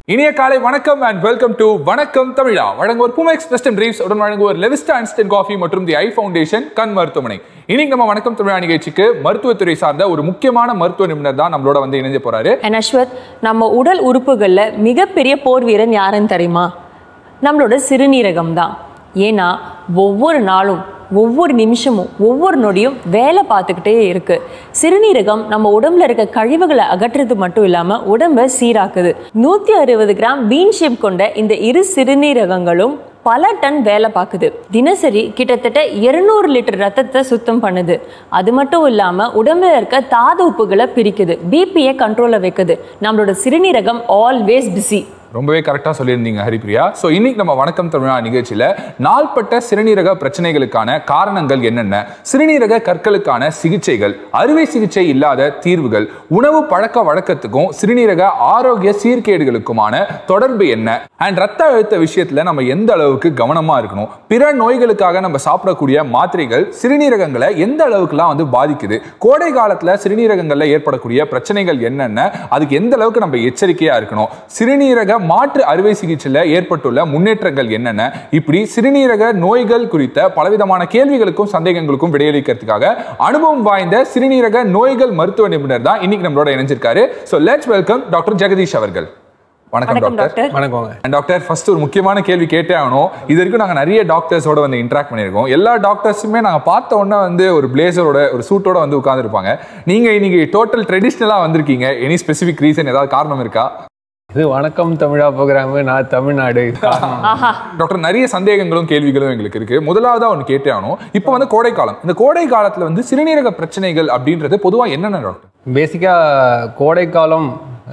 இனிய காலை வணக்கம் அண்ட் வெல்கம் டு வணக்கம் தமிழா வழங்குவோர் புமெக்ஸ் வெஸ்டர்ன் ட்ரீவ்ஸ் உடன் வழங்குவோர் லெவிஸ்டா இன்ஸ்டன்ட் காஃபி மற்றும் தி ஐ ஃபவுண்டேஷன் கண் மருத்துவமனை இன்னைக்கு நம்ம வணக்கம் தமிழா நிகழ்ச்சிக்கு மருத்துவத்துறை சார்ந்த ஒரு முக்கியமான மருத்துவ நிபுணர் தான் நம்மளோட வந்து இணைஞ்ச போறாரு அண்ட் அஸ்வத் நம்ம உடல் உறுப்புகளில் மிகப்பெரிய போர் வீரன் யாருன்னு தெரியுமா நம்மளோட சிறுநீரகம் தான் ஏன்னா ஒவ்வொரு நாளும் ஒவ்வொரு நிமிஷமும் ஒவ்வொரு நொடியும் வேலை பார்த்துக்கிட்டே இருக்கு சிறுநீரகம் நம்ம உடம்புல இருக்க கழிவுகளை அகற்றுறது மட்டும் இல்லாம உடம்பை சீராக்குது நூத்தி அறுபது கிராம் பீன் ஷேப் கொண்ட இந்த இரு சிறுநீரகங்களும் பல டன் வேலை பார்க்குது தினசரி கிட்டத்தட்ட இருநூறு லிட்டர் ரத்தத்தை சுத்தம் பண்ணுது அது மட்டும் இல்லாம உடம்புல இருக்க தாது உப்புகளை பிரிக்குது பிபியை கண்ட்ரோல்ல வைக்குது நம்மளோட சிறுநீரகம் ஆல்வேஸ் பிஸி ரொம்பவே கரெக்டாக சொல்லியிருந்தீங்க ஹரிப்ரியா ஸோ இன்னைக்கு நம்ம வணக்கம் தமிழா நிகழ்ச்சியில் நாள்பட்ட சிறுநீரக பிரச்சனைகளுக்கான காரணங்கள் என்னென்ன சிறுநீரக கற்களுக்கான சிகிச்சைகள் அறுவை சிகிச்சை இல்லாத தீர்வுகள் உணவு பழக்க வழக்கத்துக்கும் சிறுநீரக ஆரோக்கிய சீர்கேடுகளுக்குமான தொடர்பு என்ன அண்ட் ரத்த அழுத்த விஷயத்தில் நம்ம எந்த அளவுக்கு கவனமாக இருக்கணும் பிற நோய்களுக்காக நம்ம சாப்பிடக்கூடிய மாத்திரைகள் சிறுநீரகங்களை எந்த அளவுக்குலாம் வந்து பாதிக்குது கோடை காலத்தில் சிறுநீரகங்களில் ஏற்படக்கூடிய பிரச்சனைகள் என்னென்ன அதுக்கு எந்த அளவுக்கு நம்ம எச்சரிக்கையாக இருக்கணும் சிறுநீரக மாற்று அறுவை சிகிச்சையில் ஏற்பட்டுள்ள முன்னேற்றங்கள் என்னென்ன இப்படி சிறுநீரக நோய்கள் குறித்த பலவிதமான கேள்விகளுக்கும் சந்தேகங்களுக்கும் விடையளிக்கிறதுக்காக அனுபவம் வாய்ந்த சிறுநீரக நோய்கள் மருத்துவ நிபுணர் தான் இன்னைக்கு நம்மளோட இணைஞ்சிருக்காரு so let's welcome doctor Jagadish அவர்கள் வணக்கம் வணக்கம் டாக்டர் டாக்டர் வணக்கங்க அண்ட் டாக்டர் ஃபர்ஸ்ட் ஒரு முக்கியமான கேள்வி கேட்டே ஆகணும் இது வரைக்கும் நாங்கள் நிறைய டாக்டர்ஸோட வந்து இன்ட்ராக்ட் பண்ணியிருக்கோம் எல்லா டாக்டர்ஸுமே நாங்கள் பார்த்த உடனே வந்து ஒரு பிளேசரோட ஒரு சூட்டோட வந்து உட்காந்துருப்பாங்க நீங்கள் இன்னைக்கு டோட்டல் ட்ரெடிஷ்னலாக வந்திருக்கீங்க எனி ஸ்பெசிஃபிக் ரீசன் ஏதாவது காரணம் இருக்கா இது வணக்கம் தமிழா ப்ரோக்ராமு நான் தமிழ்நாடு ஆஹா டாக்டர் நிறைய சந்தேகங்களும் கேள்விகளும் எங்களுக்கு இருக்கு முதலாவதா ஒன்று கேட்டே ஆகணும் இப்போ வந்து கோடை காலம் இந்த கோடை காலத்துல வந்து சிறுநீரக பிரச்சனைகள் அப்படின்றது பொதுவாக என்னென்ன டாக்டர் பேசிக்காக கோடைக்காலம்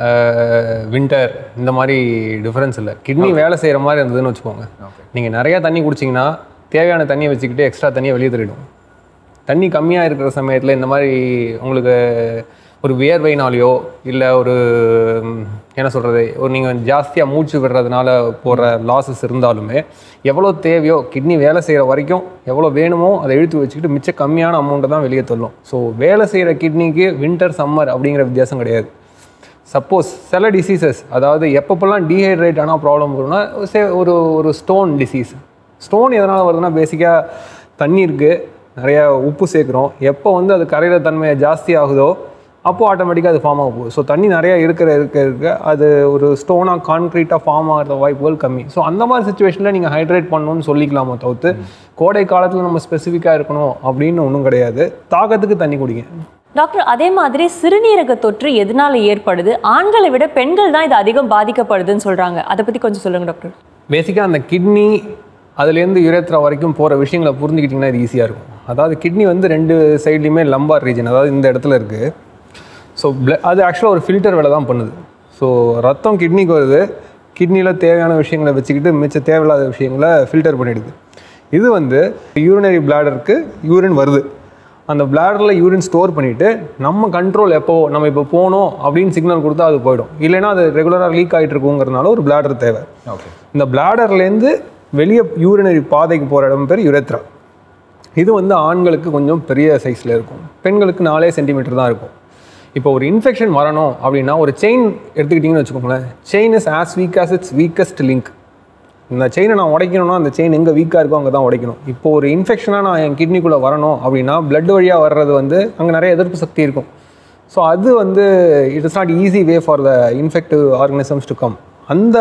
வின்டர் இந்த மாதிரி டிஃப்ரென்ஸ் இல்லை கிட்னி வேலை செய்கிற மாதிரி இருந்ததுன்னு வச்சுக்கோங்க நீங்கள் நிறையா தண்ணி குடிச்சிங்கன்னா தேவையான தண்ணியை வச்சுக்கிட்டு எக்ஸ்ட்ரா தண்ணியை வெளியே தள்ளிடும் தண்ணி கம்மியாக இருக்கிற சமயத்தில் இந்த மாதிரி உங்களுக்கு ஒரு வியர்வைனாலேயோ இல்லை ஒரு ம், என்ன சொல்கிறது ஒரு நீங்கள் ஜாஸ்தியாக மூச்சு விடுறதுனால போகிற லாஸஸ் இருந்தாலுமே எவ்வளோ தேவையோ கிட்னி வேலை செய்கிற வரைக்கும் எவ்வளோ வேணுமோ அதை இழுத்து வச்சுக்கிட்டு மிச்ச கம்மியான அமௌண்ட்டை தான் வெளியே தள்ளும் ஸோ வேலை செய்கிற கிட்னிக்கு வின்டர் சம்மர் அப்படிங்கிற வித்தியாசம் கிடையாது சப்போஸ் சில டிசீசஸ் அதாவது எப்பப்பெல்லாம் டீஹைட்ரேட் ஆனால் ப்ராப்ளம் வரும்னா சே ஒரு ஒரு ஸ்டோன் டிசீஸ் ஸ்டோன் எதனால் வருதுன்னா பேசிக்காக தண்ணி இருக்குது நிறைய உப்பு சேர்க்குறோம் எப்போ வந்து அது கரையிற தன்மை ஜாஸ்தி ஆகுதோ அப்போ ஆட்டோமேட்டிக்காக அது ஃபார்ம் ஆக போகுது ஸோ தண்ணி நிறைய இருக்கிற இருக்க இருக்க அது ஒரு ஸ்டோனாக கான்க்ரீட்டாக ஃபார்ம் ஆகிற வாய்ப்புகள் கம்மி ஸோ அந்த மாதிரி சுச்சுவேஷனில் நீங்கள் ஹைட்ரேட் பண்ணணும்னு சொல்லிக்கலாமோ தவிர்த்து கோடை காலத்தில் நம்ம ஸ்பெசிஃபிக்காக இருக்கணும் அப்படின்னு ஒன்றும் கிடையாது தாகத்துக்கு தண்ணி குடிங்க டாக்டர் அதே மாதிரி சிறுநீரக தொற்று எதனால ஏற்படுது ஆண்களை விட பெண்கள் தான் இது அதிகம் பாதிக்கப்படுதுன்னு சொல்றாங்க அதை பத்தி கொஞ்சம் சொல்லுங்க டாக்டர் பேசிக்காக அந்த கிட்னி அதுலேருந்து யுரேத்ரா வரைக்கும் போகிற விஷயங்களை புரிஞ்சுக்கிட்டிங்கன்னா இது ஈஸியாக இருக்கும் அதாவது கிட்னி வந்து ரெண்டு சைட்லேயுமே லம்பார் ரீஜன் அதாவது இந்த இடத்துல இருக்குது ஸோ அது ஆக்சுவலாக ஒரு ஃபில்டர் வேலை தான் பண்ணுது ஸோ ரத்தம் கிட்னிக்கு வருது கிட்னியில் தேவையான விஷயங்களை வச்சுக்கிட்டு மிச்ச தேவையில்லாத விஷயங்களை ஃபில்டர் பண்ணிடுது இது வந்து யூரினரி பிளாடருக்கு யூரின் வருது அந்த பிளாடரில் யூரின் ஸ்டோர் பண்ணிவிட்டு நம்ம கண்ட்ரோல் எப்போ நம்ம இப்போ போகணும் அப்படின்னு சிக்னல் கொடுத்தா அது போயிடும் இல்லைன்னா அது ரெகுலராக லீக் ஆகிட்டு இருக்குங்கிறதுனால ஒரு பிளாடர் தேவை ஓகே இந்த பிளாடர்லேருந்து வெளியே யூரினரி பாதைக்கு போகிற இடம் பேர் யுரேத்ரா இது வந்து ஆண்களுக்கு கொஞ்சம் பெரிய சைஸில் இருக்கும் பெண்களுக்கு நாலே சென்டிமீட்டர் தான் இருக்கும் இப்போ ஒரு இன்ஃபெக்ஷன் வரணும் அப்படின்னா ஒரு செயின் எடுத்துக்கிட்டிங்கன்னு வச்சுக்கோங்களேன் chain is as weak as its weakest link இந்த செயினை நான் உடைக்கணும்னா அந்த செயின் எங்கே வீக்காக இருக்கோ அங்கே தான் உடைக்கணும் இப்போ ஒரு இன்ஃபெக்ஷனாக நான் என் கிட்னிக்குள்ளே வரணும் அப்படின்னா blood வழியாக வர்றது வந்து அங்கே நிறைய எதிர்ப்பு சக்தி இருக்கும் ஸோ அது வந்து it is not easy way for the infective organisms to come அந்த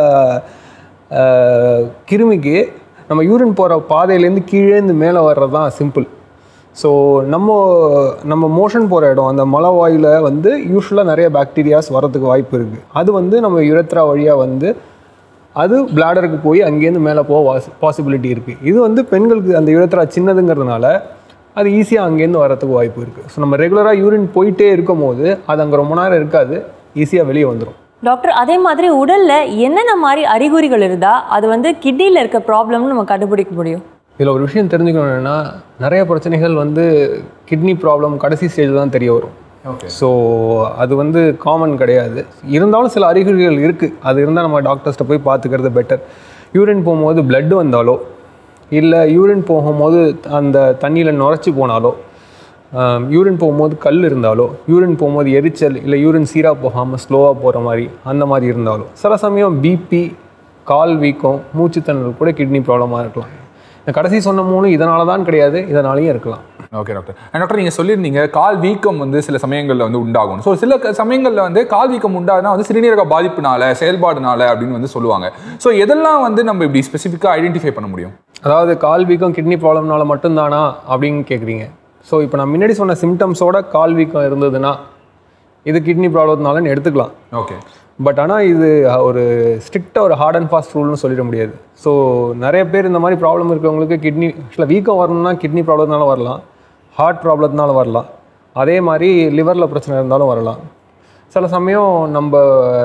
அஹ், கிருமிக்கு நம்ம யூரின் போகிற பாதையிலேருந்து கீழேந்து மேலே வர்றது தான் சிம்பிள் ஸோ நம்ம நம்ம மோஷன் போகிற இடம் அந்த மலவாயில் வந்து யூஸ்வலாக நிறைய பாக்டீரியாஸ் வரதுக்கு வாய்ப்பு இருக்குது அது வந்து நம்ம யுரத்ரா வழியாக வந்து அது பிளாடருக்கு போய் அங்கேருந்து மேலே போக பாசிபிலிட்டி இருக்குது இது வந்து பெண்களுக்கு அந்த யுரத்ரா சின்னதுங்கிறதுனால அது ஈஸியாக அங்கேருந்து வரதுக்கு வாய்ப்பு இருக்குது ஸோ நம்ம ரெகுலராக யூரின் போயிட்டே இருக்கும் போது அது அங்கே ரொம்ப நேரம் இருக்காது ஈஸியாக வெளியே வந்துடும் டாக்டர் அதே மாதிரி உடல்ல என்னென்ன மாதிரி அறிகுறிகள் இருந்தா அது வந்து கிட்னில இருக்க ப்ராப்ளம்னு நம்ம கண்டுபிடிக்க முடியும் இதில் ஒரு விஷயம் தெரிஞ்சுக்கணும் என்னன்னா நிறைய பிரச்சனைகள் வந்து கிட்னி ப்ராப்ளம் கடைசி ஸ்டேஜில் தான் தெரிய வரும் ஓகே ஸோ அது வந்து காமன் கிடையாது இருந்தாலும் சில அறிகுறிகள் இருக்குது அது இருந்தால் நம்ம டாக்டர்ஸ்ட்ட போய் பார்த்துக்கிறது பெட்டர் யூரின் போகும்போது blood வந்தாலோ இல்லை யூரின் போகும்போது அந்த தண்ணியில் நுரைச்சி போனாலோ யூரின் போகும்போது கல் இருந்தாலோ யூரின் போகும்போது எரிச்சல் இல்லை யூரின் சீராக போகாமல் ஸ்லோவாக போகிற மாதிரி அந்த மாதிரி இருந்தாலோ சில சமயம் பிபி கால் வீக்கம் மூச்சுத்திணறல் கூட கிட்னி ப்ராப்ளமாக இருக்கலாம் இந்த கடைசி சொன்ன மூணு இதனால தான் கிடையாது இதனாலையும் இருக்கலாம் ஓகே டாக்டர் அண்ட் டாக்டர் நீங்கள் சொல்லியிருந்தீங்க கால் வீக்கம் வந்து சில சமயங்களில் வந்து உண்டாகும் ஸோ சில க- சமயங்கள்ல வந்து கால் வீக்கம் உண்டாகுனா வந்து சிறுநீரக பாதிப்புனால செயல்பாடுனால அப்படின்னு வந்து சொல்லுவாங்க ஸோ எதெல்லாம் வந்து நம்ம இப்படி ஸ்பெசிஃபிக்காக ஐடென்டிஃபை பண்ண முடியும் அதாவது கால் வீக்கம் கிட்னி ப்ராப்ளம்னால மட்டும்தானா அப்படின்னு கேட்குறீங்க ஸோ இப்போ நான் முன்னாடி சொன்ன சிம்டம்ஸோட கால் வீக்கம் இருந்ததுன்னா இது கிட்னி ப்ராப்ளத்தினாலன்னு எடுத்துக்கலாம் ஓகே பட் ஆனால் இது ஒரு ஸ்ட்ரிக்டாக ஒரு ஹார்ட் அண்ட் ஃபாஸ்ட் ரூல்னு சொல்லிட முடியாது ஸோ நிறைய பேர் இந்த மாதிரி ப்ராப்ளம் இருக்கிறவங்களுக்கு கிட்னி ஆக்சுவலாக வீக்கம் வரணும்னா கிட்னி ப்ராப்ளத்தினால வரலாம் ஹார்ட் ப்ராப்ளத்தினால வரலாம் அதே மாதிரி லிவரில் பிரச்சனை இருந்தாலும் வரலாம் சில சமயம் நம்ம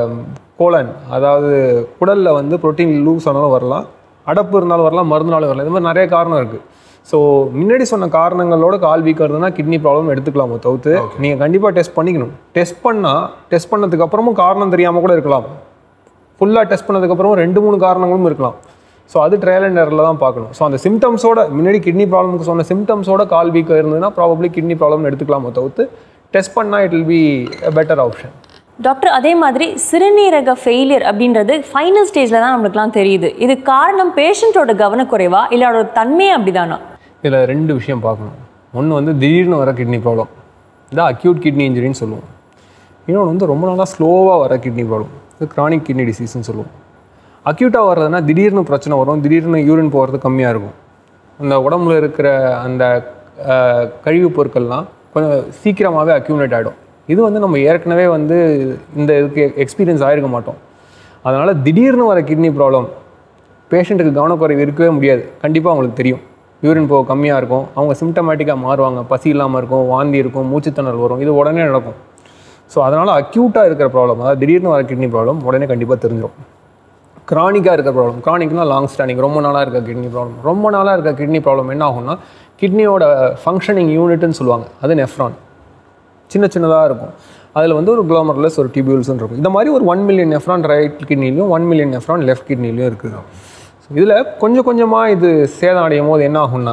கோலன் அதாவது குடலில் வந்து புரோட்டீன் லூஸ் ஆனாலும் வரலாம் அடப்பு இருந்தாலும் வரலாம் மருந்துனாலும் வரலாம் இந்த மாதிரி நிறைய காரணம் இருக்குது ஸோ முன்னாடி சொன்ன காரணங்களோட கால் வீக்காக இருந்ததுன்னா கிட்னி ப்ராப்ளம் எடுத்துக்கலாமோ தவிர்த்து நீங்கள் கண்டிப்பாக டெஸ்ட் பண்ணிக்கணும் டெஸ்ட் பண்ணால் டெஸ்ட் பண்ணதுக்கு அப்புறமும் காரணம் தெரியாமல் கூட இருக்கலாம் ஃபுல்லாக டெஸ்ட் பண்ணதுக்கப்புறம் ரெண்டு மூணு காரணங்களும் இருக்கலாம் ஸோ அது ட்ரையல் அண்ட் எரரில் தான் பார்க்கணும் ஸோ அந்த சிம்டம்ஸோட முன்னாடி கிட்னி ப்ராப்ளமுக்கு சொன்ன சிம்டம்ஸோட கால் வீக்காக இருந்ததுன்னா ப்ராபப்ளி கிட்னி ப்ராப்ளம் எடுத்துக்கலாமோ தவிர்த்து டெஸ்ட் பண்ணால் it will be better option doctor அதே மாதிரி சிறுநீரக ஃபெயிலியர் அப்படின்றது ஃபைனல் ஸ்டேஜில் தான் நம்மளுக்குலாம் தெரியுது இது காரணம் பேஷண்ட்டோட கவனக்குறைவா இல்லை அதோட தன்மையே அப்படிதானா இதில் ரெண்டு விஷயம் பார்க்கணும் ஒன்று வந்து திடீர்னு வர கிட்னி ப்ராப்ளம் இதான் அக்யூட் கிட்னி இன்ஜுரின்னு சொல்லுவோம் இன்னொன்று வந்து ரொம்ப நாளாக ஸ்லோவாக வர கிட்னி ப்ராப்ளம் இது கிரானிக் கிட்னி டிசீஸ்னு சொல்லுவோம் அக்யூட்டாக வர்றதுனா திடீர்னு பிரச்சனை வரும் திடீர்னு யூரின் போகிறது கம்மியாக இருக்கும் அந்த உடம்புல இருக்கிற அந்த அஹ், கழிவுப் பொருட்கள்லாம் கொஞ்சம் சீக்கிரமாகவே அக்யூமுலேட் ஆகிடும் இது வந்து நம்ம ஏற்கனவே வந்து இந்த இதுக்கு எக்ஸ்பீரியன்ஸ் ஆகிருக்க மாட்டோம் அதனால் திடீர்னு வர கிட்னி ப்ராப்ளம் பேஷண்ட்டுக்கு கவனக்குறைவு இருக்கவே முடியாது கண்டிப்பாக அவங்களுக்கு தெரியும் யூரின் போக கம்மியாக இருக்கும் அவங்க சிம்டமேட்டிக்காக மாறுவாங்க பசி இல்லாமல் இருக்கும் வாந்தி இருக்கும் மூச்சுத்திணறல் வரும் இது உடனே நடக்கும் ஸோ அதனால் அக்யூட்டாக இருக்கிற ப்ராப்ளம் அதாவது திடீர்னு வர கிட்னி ப்ராப்ளம் உடனே கண்டிப்பாக தெரிஞ்சிடும் கிரானிக்காக இருக்க ப்ராப்ளம் கிரானிக்னா லாங் ஸ்டாண்டிங் ரொம்ப நாளாக இருக்க கிட்னி ப்ராப்ளம் ரொம்ப நாளாக இருக்க கிட்னி ப்ராப்ளம் என்ன ஆகும்னா கிட்னியோட ஃபங்க்ஷனிங் யூனிட்னு சொல்லுவாங்க அது நெஃப்ரான் சின்ன சின்னதாக இருக்கும் அதில் வந்து ஒரு குளோமர்லெஸ் ஒரு டிபியூல்ஸ்னு இருக்கும் இந்த மாதிரி ஒரு ஒன் மில்லியன் நெஃப்ரான் ரைட் கிட்னிலையும் ஒன் மில்லியன் நெஃப்ரான் லெஃப்ட் கிட்னிலையும் இருக்குது இதில் கொஞ்சம் கொஞ்சமாக இது சேதம் அடையும் போது என்ன ஆகும்னா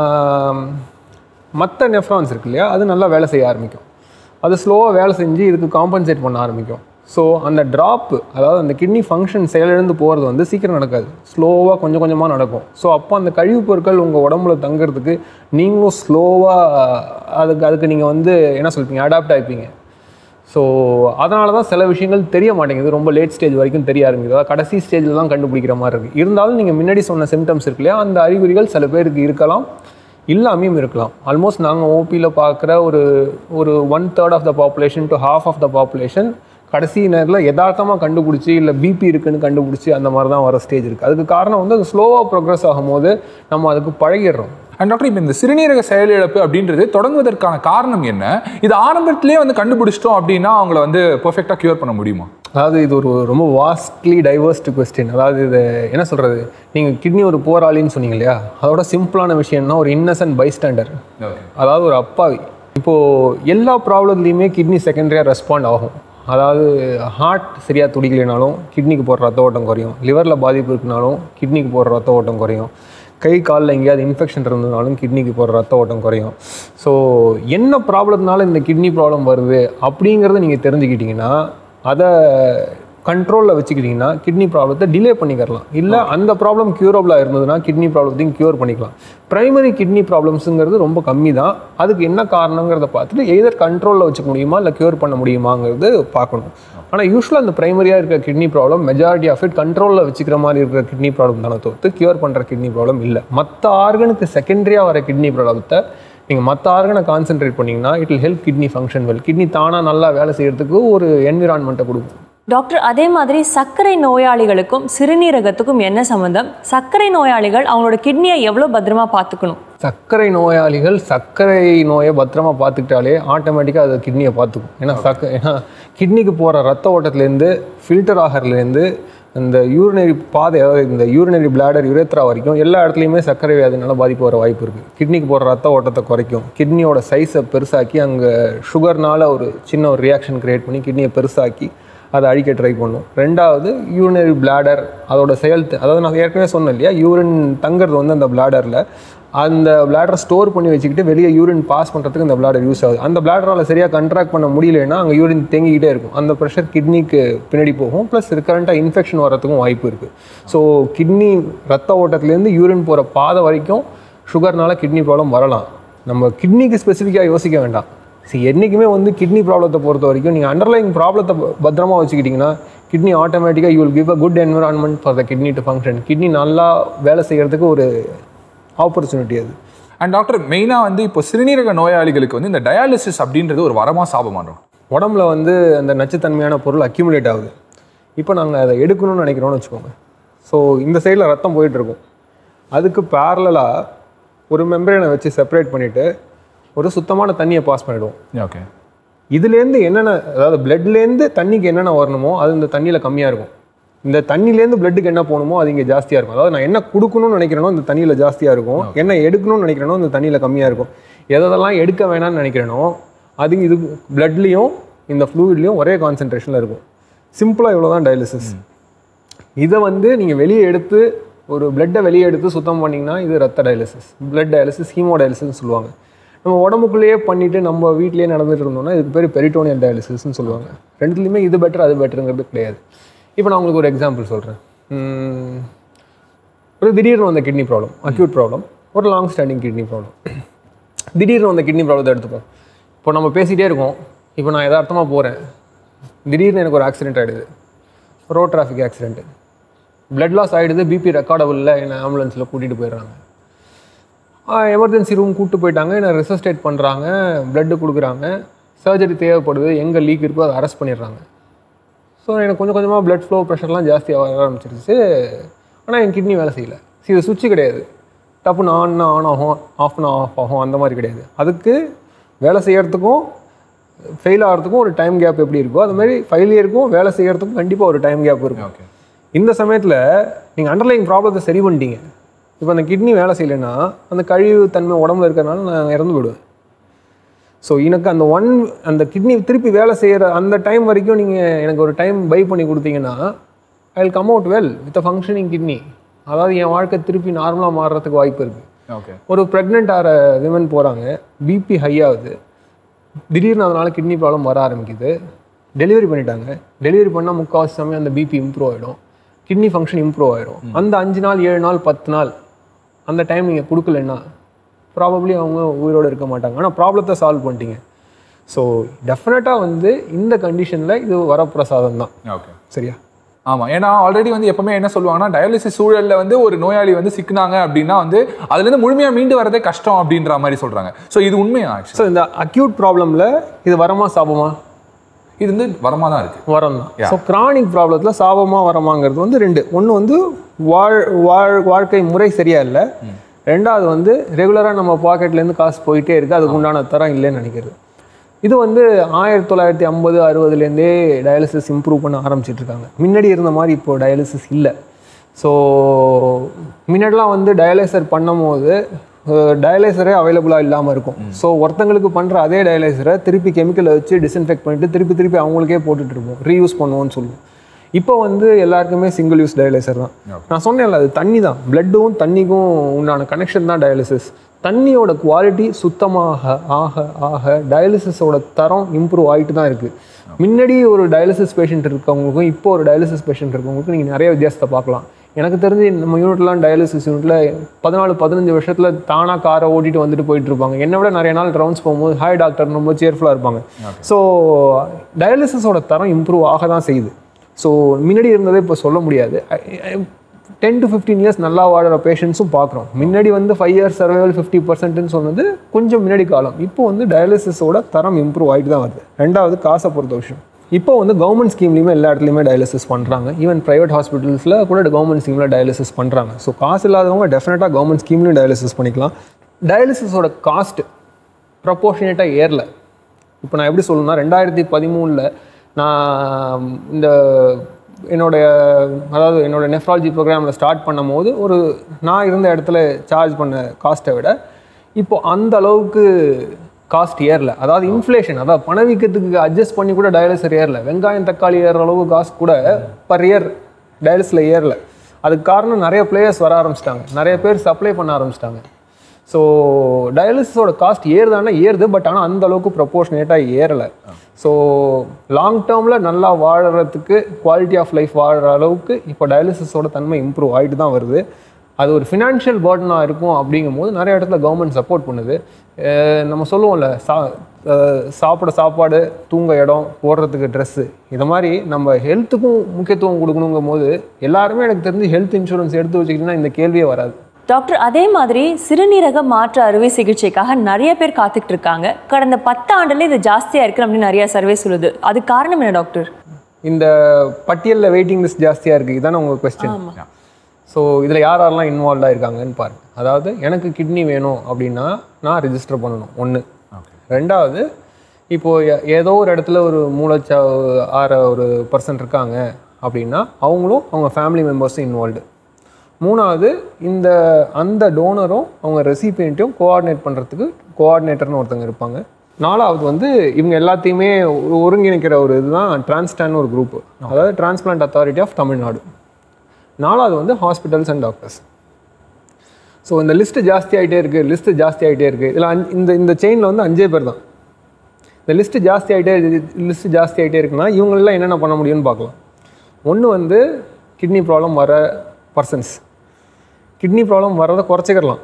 மற்ற நெஃப்ரான்ஸ் இருக்கு இல்லையா அது நல்லா வேலை செய்ய ஆரம்பிக்கும் அது ஸ்லோவாக வேலை செஞ்சு இதுக்கு காம்பன்சேட் பண்ண ஆரம்பிக்கும் ஸோ அந்த ட்ராப் அதாவது அந்த கிட்னி ஃபங்க்ஷன் செயலிழந்து போகிறது வந்து சீக்கிரம் நடக்காது ஸ்லோவாக கொஞ்சம் கொஞ்சமாக நடக்கும் ஸோ அப்போ அந்த கழிவுப் பொருட்கள் உங்கள் உடம்புல தங்குறதுக்கு நீங்களும் ஸ்லோவாக அதுக்கு அதுக்கு நீங்கள் வந்து என்ன சொல்லிப்பீங்க அடாப்ட் ஆகிப்பீங்க ஸோ அதனால தான் சில விஷயங்கள் தெரிய மாட்டேங்குது ரொம்ப லேட் ஸ்டேஜ் வரைக்கும் தெரிய ஆரம்பிக்குது அதாவது கடைசி ஸ்டேஜில் தான் கண்டுபிடிக்கிற மாதிரி இருக்குது இருந்தாலும் நீங்கள் முன்னாடி சொன்ன சிம்டம்ஸ் இருக்கு இல்லையா அந்த அறிகுறிகள் சில பேருக்கு இருக்கலாம் இல்லாமையும் இருக்கலாம் ஆல்மோஸ்ட் நாங்கள் ஓபியில் பார்க்குற ஒரு ஒரு one third of the population to half of the population கடைசி நேரத்தில் யதார்த்தமாக கண்டுபிடிச்சி இல்லை பிபி இருக்குன்னு கண்டுபிடிச்சி அந்த மாதிரி தான் வர ஸ்டேஜ் இருக்குது அதுக்கு காரணம் வந்து அது ஸ்லோவாக ப்ரோக்ரஸ் ஆகும்போது நம்ம அதுக்கு பழகிடுறோம் அண்ட் டாக்டர் இப்போ இந்த சிறுநீரக செயலிழப்பு அப்படின்றது தொடங்குவதற்கான காரணம் என்ன இது ஆரம்பத்திலே வந்து கண்டுபிடிச்சிட்டோம் அப்படின்னா அவங்கள வந்து பெர்ஃபெக்டாக கியூர் பண்ண முடியுமா அதாவது இது ஒரு ரொம்ப வாஸ்ட்லி டைவர்ஸ்ட் கொஸ்டின் அதாவது இது என்ன சொல்கிறது நீங்கள் கிட்னி ஒரு போராளின்னு சொன்னீங்க இல்லையா அதோட சிம்பிளான விஷயம்னா ஒரு இன்னசென்ட் பைஸ்டாண்டர் அதாவது ஒரு அப்பாவி இப்போது எல்லா ப்ராப்ளத்துலேயுமே கிட்னி செகண்டரியாக ரெஸ்பாண்ட் ஆகும் அதாவது ஹார்ட் சரியாக துடிக்கலைனாலும் கிட்னிக்கு போகிற ரத்த ஓட்டம் குறையும் லிவரில் பாதிப்பு இருக்குனாலும் கிட்னிக்கு போகிற ரத்த ஓட்டம் குறையும் கை காலில் எங்கேயாவது இன்ஃபெக்ஷன் இருந்ததுனாலும் கிட்னிக்கு போகிற ரத்த ஓட்டம் குறையும் ஸோ என்ன ப்ராப்ளத்தினால இந்த கிட்னி ப்ராப்ளம் வருது அப்படிங்கிறத நீங்கள் தெரிஞ்சுக்கிட்டீங்கன்னா அதை கண்ட்ரோலில் வச்சுக்கிட்டிங்கன்னா கிட்னி ப்ராப்ளத்தை டிலே பண்ணிக்கிறலாம் இல்லை அந்த ப்ராப்ளம் க்யூரபிளாக இருந்ததுன்னா கிட்னி ப்ராப்ளத்தையும் க்யூர் பண்ணிக்கலாம் ப்ரைமரி கிட்னி ப்ராப்ளம்ஸுங்கிறது ரொம்ப கம்மி தான் அதுக்கு என்ன காரணங்கிறத பார்த்துட்டு எதர் கண்ட்ரோலில் வச்சுக்க முடியுமா இல்லை க்யூர் பண்ண முடியுமாங்கிறது பார்க்கணும் ஆனால் யூஸ்வலாக அந்த ப்ரைமரியாக இருக்கிற kidney problem majority of it கண்ட்ரோலில் வச்சுக்கிற மாதிரி இருக்கிற கிட்னி ப்ராப்ளம் தானே தவிர்த்து க்யூர் பண்ணுற கிட்னி ப்ராப்ளம் இல்லை மற்ற ஆர்கனுக்கு செகண்டரியாக வர கிட்னி ப்ராப்ளத்தை நீங்கள் மற்ற ஆர்கனை கான்சென்ட்ரேட் பண்ணிங்கன்னா it will help kidney function well kidney தானாக நல்லா வேலை செய்யறதுக்கு ஒரு என்விரான்மெண்ட்டை கொடுக்கும் டாக்டர் அதே மாதிரி சர்க்கரை நோயாளிகளுக்கும் சிறுநீரகத்துக்கும் என்ன சம்மந்தம் சர்க்கரை நோயாளிகள் அவங்களோட கிட்னியை எவ்வளோ பத்திரமா பார்த்துக்கணும் சர்க்கரை நோயாளிகள் சர்க்கரை நோயை பத்திரமா பார்த்துக்கிட்டாலே ஆட்டோமேட்டிக்காக அது கிட்னியை பார்த்துக்கும் ஏன்னா சக்க ஏன்னா கிட்னிக்கு போகிற ரத்த ஓட்டத்துலேருந்து ஃபில்டர் ஆகிறதுலேருந்து இந்த யூரினரி பாதை அதாவது இந்த யூரினரி பிளாடர் யுரேத்ரா வரைக்கும் எல்லா இடத்துலையுமே சர்க்கரை வியாதினால பாதிப்பு வர வாய்ப்பு இருக்குது கிட்னிக்கு போகிற ரத்த ஓட்டத்தை குறைக்கும் கிட்னியோட சைஸை பெருசாக்கி அங்கே சுகர்னால ஒரு சின்ன ஒரு ரியாக்ஷன் கிரியேட் பண்ணி கிட்னியை பெருசாக்கி அதை அழிக்க ட்ரை பண்ணும் ரெண்டாவது யூரினரி bladder அதோட செயல் அதாவது நான் ஏற்கனவே சொன்னேன் இல்லையா யூரின் தங்குறது வந்து அந்த பிளாடரில் அந்த bladder ஸ்டோர் பண்ணி வச்சுக்கிட்டு வெளியே யூரின் பாஸ் பண்ணுறதுக்கு இந்த bladder யூஸ் ஆகுது அந்த பிளாடரால் சரியாக கண்ட்ராக்ட் பண்ண முடியலன்னா அங்கே யூரின் தேங்கிக்கிட்டே இருக்கும் அந்த ப்ரெஷர் கிட்னிக்கு பின்னாடி போகும் ப்ளஸ் ரிக்கரண்ட்டாக இன்ஃபெக்ஷன் வரதுக்கும் வாய்ப்பு இருக்குது ஸோ கிட்னி ரத்த ஓட்டத்துலேருந்து யூரின் போகிற பாதை வரைக்கும் சுகர்னால கிட்னி ப்ராப்ளம் வரலாம் நம்ம கிட்னிக்கு ஸ்பெசிஃபிக்காக யோசிக்க வேண்டாம் சி என்றைக்குமே வந்து கிட்னி ப்ராப்ளத்தை பொறுத்த வரைக்கும் நீங்கள் அண்டர்லைங் ப்ராப்ளத்தை பத்திரமா வச்சுக்கிட்டிங்கன்னா கிட்னி ஆட்டோமேட்டிக்காக you will give a good environment for the kidney to function kidney நல்லா வேலை செய்கிறதுக்கு ஒரு ஆப்பர்ச்சுனிட்டி அது அண்ட் டாக்டர் மெயினாக வந்து இப்போ சிறுநீரக நோயாளிகளுக்கு வந்து இந்த டயாலிசிஸ் அப்படின்றது ஒரு வரமா சாபமானோம் உடம்புல வந்து அந்த நச்சுத்தன்மையான பொருள் அக்யூமுலேட் ஆகுது இப்போ நாங்கள் அதை எடுக்கணும்னு நினைக்கிறோம்னு வச்சுக்கோங்க ஸோ இந்த சைடில் ரத்தம் போயிட்டு இருக்கும் அதுக்கு பேரலாக ஒரு மெம்பரேனை வச்சு செப்பரேட் பண்ணிவிட்டு ஒரு சுத்தமான தண்ணியை பாஸ் பண்ணிவிடுவோம் ஓகே இதுலேருந்து என்னென்ன அதாவது பிளட்லேருந்து தண்ணிக்கு என்னென்ன வரணுமோ அது இந்த தண்ணியில் கம்மியாக இருக்கும் இந்த தண்ணிலேருந்து பிளட்டுக்கு என்ன போகணுமோ அது இங்கே ஜாஸ்தியாக இருக்கும் அதாவது நான் என்ன கொடுக்கணும்னு நினைக்கிறேனோ இந்த தண்ணியில் ஜாஸ்தியாக இருக்கும் என்ன எடுக்கணும்னு நினைக்கிறேனோ இந்த தண்ணியில் கம்மியாக இருக்கும் எதெல்லாம் எடுக்க வேணாம்னு நினைக்கிறேனோ அது இது பிளட்லேயும் இந்த ஃப்ளூயிட்லேயும் ஒரே கான்சென்ட்ரேஷனில் இருக்கும் சிம்பிளாக இவ்வளோ தான் டயாலிசிஸ் இதை வந்து நீங்கள் வெளியே எடுத்து ஒரு பிளட்டை வெளியே எடுத்து சுத்தம் பண்ணிங்கன்னா இது ரத்த dialysis blood dialysis hemo dialysis சொல்லுவாங்க நம்ம உடம்புக்குள்ளேயே பண்ணிட்டு நம்ம வீட்டிலேயே நடந்துட்டு இருந்தோம்னா இதுக்கு பேர் பெரிட்டோனியல் டயாலிசிஸ்னு சொல்லுவாங்க ரெண்டுத்துலையுமே இது பெட்டர் அது பெட்டருங்கிறது கிடையாது இப்போ நான் உங்களுக்கு ஒரு எக்ஸாம்பிள் சொல்கிறேன் ஒரு திடீர்னு வந்த கிட்னி ப்ராப்ளம் அக்யூட் ப்ராப்ளம் ஒரு லாங் ஸ்டாண்டிங் கிட்னி ப்ராப்ளம் திடீர்னு வந்த கிட்னி ப்ராப்ளத்தை எடுத்துப்போம் இப்போ நம்ம பேசிகிட்டே இருக்கோம் இப்போ நான் யதார்த்தமாக போகிறேன் திடீர்னு எனக்கு ஒரு ஆக்சிடென்ட் ஆகிடுது road traffic accident blood loss ஆகிடுது பிபி ரெக்கார்டபுளில் என்னை ஆம்புலன்ஸில் கூட்டிகிட்டு போயிடுறாங்க எமர்ஜென்சி ரூம் கூப்பிட்டு போயிட்டாங்க என்னை ரெசஸ்டேட் பண்ணுறாங்க பிளட்டு கொடுக்குறாங்க சர்ஜரி தேவைப்படுது எங்கே லீக் இருக்கோ அதை அரெஸ்ட் பண்ணிடுறாங்க ஸோ எனக்கு கொஞ்சம் கொஞ்சமாக blood flow ப்ரெஷர்லாம் ஜாஸ்தியாக வர ஆரம்பிச்சிருச்சு ஆனால் என் கிட்னி வேலை செய்யல See, இது சுவிட்ச் கிடையாது டப்புன்னு ஆன் ஆன் ஆகும் ஆஃப்னா ஆஃப் ஆகும் அந்த மாதிரி கிடையாது அதுக்கு வேலை செய்யறதுக்கும் ஃபெயில் ஆகிறதுக்கும் ஒரு டைம் கேப் எப்படி இருக்கோ அது மாதிரி ஃபெயிலியருக்கும் வேலை செய்யறதுக்கும் கண்டிப்பாக ஒரு டைம் கேப் இருக்கும் ஓகே இந்த சமயத்தில் நீங்கள் அண்டர்லைங் ப்ராப்ளத்தை சரி பண்ணிட்டீங்க இப்போ அந்த கிட்னி வேலை செய்யலைன்னா அந்த கழிவு தன்மை உடம்புல இருக்கிறனால நான் இறந்து போயிடுவேன் ஸோ எனக்கு அந்த ஒன் அந்த கிட்னி திருப்பி வேலை செய்கிற அந்த டைம் வரைக்கும் நீங்கள் எனக்கு ஒரு டைம் பை பண்ணி கொடுத்தீங்கன்னா I will come out well with a functioning kidney அதாவது என் வாழ்க்கை திருப்பி நார்மலாக மாறுறதுக்கு வாய்ப்பு இருக்குது ஓகே ஒரு ப்ரெக்னென்ட் ஆகிற விமன் போகிறாங்க பிபி ஹை ஆகுது திடீர்னு அதனால கிட்னி ப்ராப்ளம் வர ஆரம்பிக்குது டெலிவரி பண்ணிட்டாங்க டெலிவரி பண்ணால் முக்கால்வாசி சமயம் அந்த பிபி இம்ப்ரூவ் ஆகிடும் கிட்னி ஃபங்க்ஷன் இம்ப்ரூவ் ஆகிடும் அந்த அஞ்சு நாள் ஏழு நாள் பத்து நாள் அந்த டைம் நீங்கள் கொடுக்கலன்னா ப்ராபப்ளி அவங்க உயிரோடு இருக்க மாட்டாங்க ஆனால் ப்ராப்ளத்தை சால்வ் பண்ணிட்டீங்க ஸோ டெஃபினட்டாக வந்து இந்த கண்டிஷனில் இது வரப்பிரசாதம் தான் ஓகே சரியா ஆமா ஏன்னா ஆல்ரெடி வந்து எப்பவுமே என்ன சொல்லுவாங்கன்னா டயாலிசிஸ் சூழல்ல வந்து ஒரு நோயாளி வந்து சிக்கினாங்க அப்படின்னா வந்து அதுல இருந்து முழுமையா மீண்டு வரதே கஷ்டம் அப்படின்ற மாதிரி சொல்றாங்க சோ இது உண்மையா ஆக்சுவலி ஸோ இந்த அக்யூட் ப்ராப்ளமில் இது வரமா சாபமா இது வந்து வரமா தான் இருக்கு வரம் தான் ஸோ கிரானிக் ப்ராப்ளத்தில் சாபமா வரமாங்கிறது வந்து ரெண்டு ஒன்று வந்து வாழ் வாழ் வாழ்க்கை முறை சரியா இல்லை ரெண்டாவது வந்து ரெகுலராக நம்ம பாக்கெட்லேருந்து காசு போயிட்டே இருக்குது அதுக்கு உண்டான தரம் இல்லைன்னு நினைக்கிறது இது வந்து ஆயிரத்தி தொள்ளாயிரத்தி ஐம்பது அறுபதுலேருந்தே டயாலிசிஸ் இம்ப்ரூவ் பண்ண ஆரம்பிச்சிட்டு இருக்காங்க முன்னாடி இருந்த மாதிரி இப்போ டயாலிசிஸ் இல்லை ஸோ முன்னாடிலாம் வந்து டயாலிசர் பண்ணும்போது டயலைசரே அவைலபிளாக இல்லாமல் இருக்கும் ஸோ ஒருத்தங்களுக்கு பண்ணுற அதே டயலைசரை திருப்பி கெமிக்கலை வச்சு டிஸ்இன்ஃபெக்ட் பண்ணிட்டு திருப்பி திருப்பி அவங்களுக்கே போட்டுட்டு இருப்போம் ரீயூஸ் பண்ணுவோம்னு சொல்லுவோம் இப்போ வந்து எல்லாருக்குமே சிங்கிள் யூஸ் டயலைசர் தான் நான் சொன்னேன்ல அது தண்ணி தான் பிளட்டும் தண்ணிக்கும் உண்டான கனெக்ஷன் தான் டயாலிசிஸ் தண்ணியோட குவாலிட்டி சுத்தமாக ஆக ஆக டயாலிசிஸோட தரம் இம்ப்ரூவ் ஆகிட்டு தான் இருக்குது முன்னாடி ஒரு டயாலிசிஸ் பேஷண்ட் இருக்கவங்களுக்கும் இப்போ ஒரு டயாலிசிஸ் பேஷண்ட் இருக்கவங்களுக்கும் நீங்கள் நிறைய வித்தியாசத்தை பார்க்கலாம் எனக்கு தெரிஞ்சு நம்ம யூனிட்லாம் டயாலிசிஸ் யூனிட்ல பதினாலு பதினஞ்சு வருஷத்துல தானா காரை ஓட்டிட்டு வந்துட்டு போயிட்டு இருப்பாங்க என்னை விட நிறைய நாள் ரவுண்ட்ஸ் போகும்போது ஹாய் டாக்டர் ரொம்ப சேர்ஃபுல்லாக இருப்பாங்க ஸோ டயாலிசிஸோட தரம் இம்ப்ரூவ் ஆக தான் செய்யுது ஸோ முன்னாடி இருந்ததை இப்போ சொல்ல முடியாது டென் டு ஃபிஃப்டீன் இயர்ஸ் நல்லா வாழற பேஷண்ட்ஸும் பார்க்குறோம் முன்னாடி வந்து ஃபைவ் இயர்ஸ் சர்வைவல் ஃபிஃப்டி பர்சன்ட்னு சொன்னது கொஞ்சம் முன்னாடி காலம் இப்போ வந்து டயாலிசிஸோட தரம் இம்ப்ரூவ் ஆகிட்டு தான் வருது ரெண்டாவது காசை பொறுத்த விஷயம் இப்போ வந்து கவர்மெண்ட் ஸ்கீம்லையுமே எல்லா இடத்துலையுமே டயாலிசிஸ் பண்ணுறாங்க ஈவன் ப்ரைவேட் ஹாஸ்பிட்டல்ஸில் கூட கவர்மெண்ட் ஸ்கீமில் டயாலிசிஸ் பண்ணுறாங்க ஸோ காசு இல்லாதவங்க டெஃபினட்டாக கவர்மெண்ட் ஸ்கீம்லையும் டயாலிசிஸ் பண்ணிக்கலாம் டயாலிசிஸோட காஸ்ட் ப்ரப்போர்ஷனேட்டாக ஏறல இப்போ நான் எப்படி சொல்லணும்னா ரெண்டாயிரத்தி பதிமூணில் நான் இந்த என்னுடைய அதாவது என்னோட நெஃப்ராலஜி ப்ரோக்ராமில் ஸ்டார்ட் பண்ணும்போது ஒரு நான் இருந்த இடத்துல சார்ஜ் பண்ண காஸ்ட்டை விட இப்போ அந்த அளவுக்கு காஸ்ட் ஏறல அதாவது இன்ஃப்ளேஷன் அதாவது பணவீக்கத்துக்கு அட்ஜஸ்ட் பண்ணி கூட டயாலிசர் ஏறல வெங்காயம் தக்காளி ஏறுற அளவு காசு கூட பர் இயர் டயாலிஸில் ஏறல அதுக்கு காரணம் நிறைய பிளேயர்ஸ் வர ஆரம்பிச்சிட்டாங்க நிறைய பேர் சப்ளை பண்ண ஆரம்பிச்சிட்டாங்க ஸோ டயாலிசிஸோட காஸ்ட் ஏறுதானா ஏறுது பட் ஆனால் அந்த அளவுக்கு ப்ரொபோர்ஷனேட்டாக ஏறலை ஸோ லாங் டேர்மில் நல்லா வாழறதுக்கு குவாலிட்டி ஆஃப் லைஃப் வாழற அளவுக்கு இப்போ டயாலிசிஸோட தன்மை இம்ப்ரூவ் ஆகிட்டு தான் வருது அது ஒரு ஃபினான்ஷியல் பேர்டனாக இருக்கும் அப்படிங்கும் போது நிறைய இடத்துல கவர்மெண்ட் சப்போர்ட் பண்ணுது அஹ் நம்ம சொல்லுவோம்ல சா அஹ் சாப்பிட சாப்பாடு தூங்க இடம் போடுறதுக்கு ட்ரெஸ்ஸு இது மாதிரி நம்ம ஹெல்த்துக்கும் முக்கியத்துவம் கொடுக்கணுங்கும் போது எல்லாருமே எனக்கு தெரிஞ்சு ஹெல்த் இன்சூரன்ஸ் எடுத்து வச்சுக்கிட்டீங்கன்னா இந்த கேள்வியே வராது டாக்டர் அதே மாதிரி சிறுநீரக மாற்று அறுவை சிகிச்சைக்காக நிறைய பேர் காத்துக்கிட்டு இருக்காங்க கடந்த பத்து ஆண்டுல இது ஜாஸ்தியா இருக்கு அப்படின்னு நிறைய சர்வே சொல்லுது அது காரணம் என்ன டாக்டர் இந்த பட்டியலில் வெயிட்டிங் லிஸ்ட் ஜாஸ்தியாக இருக்குது இதானே உங்கள் கொஸ்டின் ஸோ இதில் யார் யாரெல்லாம் இன்வால்வ் இருக்காங்கன்னு பாருங்க அதாவது எனக்கு கிட்னி வேணும் அப்படின்னா நான் ரிஜிஸ்டர் பண்ணணும் ஒன்று ரெண்டாவது இப்போது எ- ஏதோ ஒரு இடத்துல ஒரு மூளைச்சா ஆற ஒரு பர்சன் இருக்காங்க அப்படின்னா அவங்களும் அவங்க ஃபேமிலி மெம்பர்ஸும் இன்வால்வ்டு மூணாவது இந்த அந்த டோனரும் அவங்க ரெசிபியண்ட்டையும் கோஆர்டினேட் பண்ணுறதுக்கு கோஆர்டினேட்டர்னு ஒருத்தங்க இருப்பாங்க நாலாவது வந்து இவங்க எல்லாத்தையுமே ஒரு- ஒருங்கிணைக்கிற ஒரு இதுதான் டிரான்ஸ்டான் ஒரு குரூப் அதாவது டிரான்ஸ்பிளான்ட் அத்தாரிட்டி ஆஃப் தமிழ்நாடு நாலாவது வந்து ஹாஸ்பிட்டல்ஸ் அண்ட் டாக்டர்ஸ் ஸோ இந்த லிஸ்ட்டு ஜாஸ்தி ஆகிட்டே இருக்குது லிஸ்ட்டு ஜாஸ்தி ஆகிட்டே இருக்குது இதில் அஞ்சு இந்த இந்த செயினில் வந்து அஞ்சே பேர் தான் இந்த லிஸ்ட்டு ஜாஸ்தி ஆகிட்டே லிஸ்ட்டு ஜாஸ்தி ஆகிட்டே இருக்குன்னா இவங்களெல்லாம் என்னென்ன பண்ண முடியும்னு பார்க்கலாம் ஒன்று வந்து கிட்னி ப்ராப்ளம் வர பர்சன்ஸ் கிட்னி ப்ராப்ளம் வரதை குறைச்சிக்கிறலாம்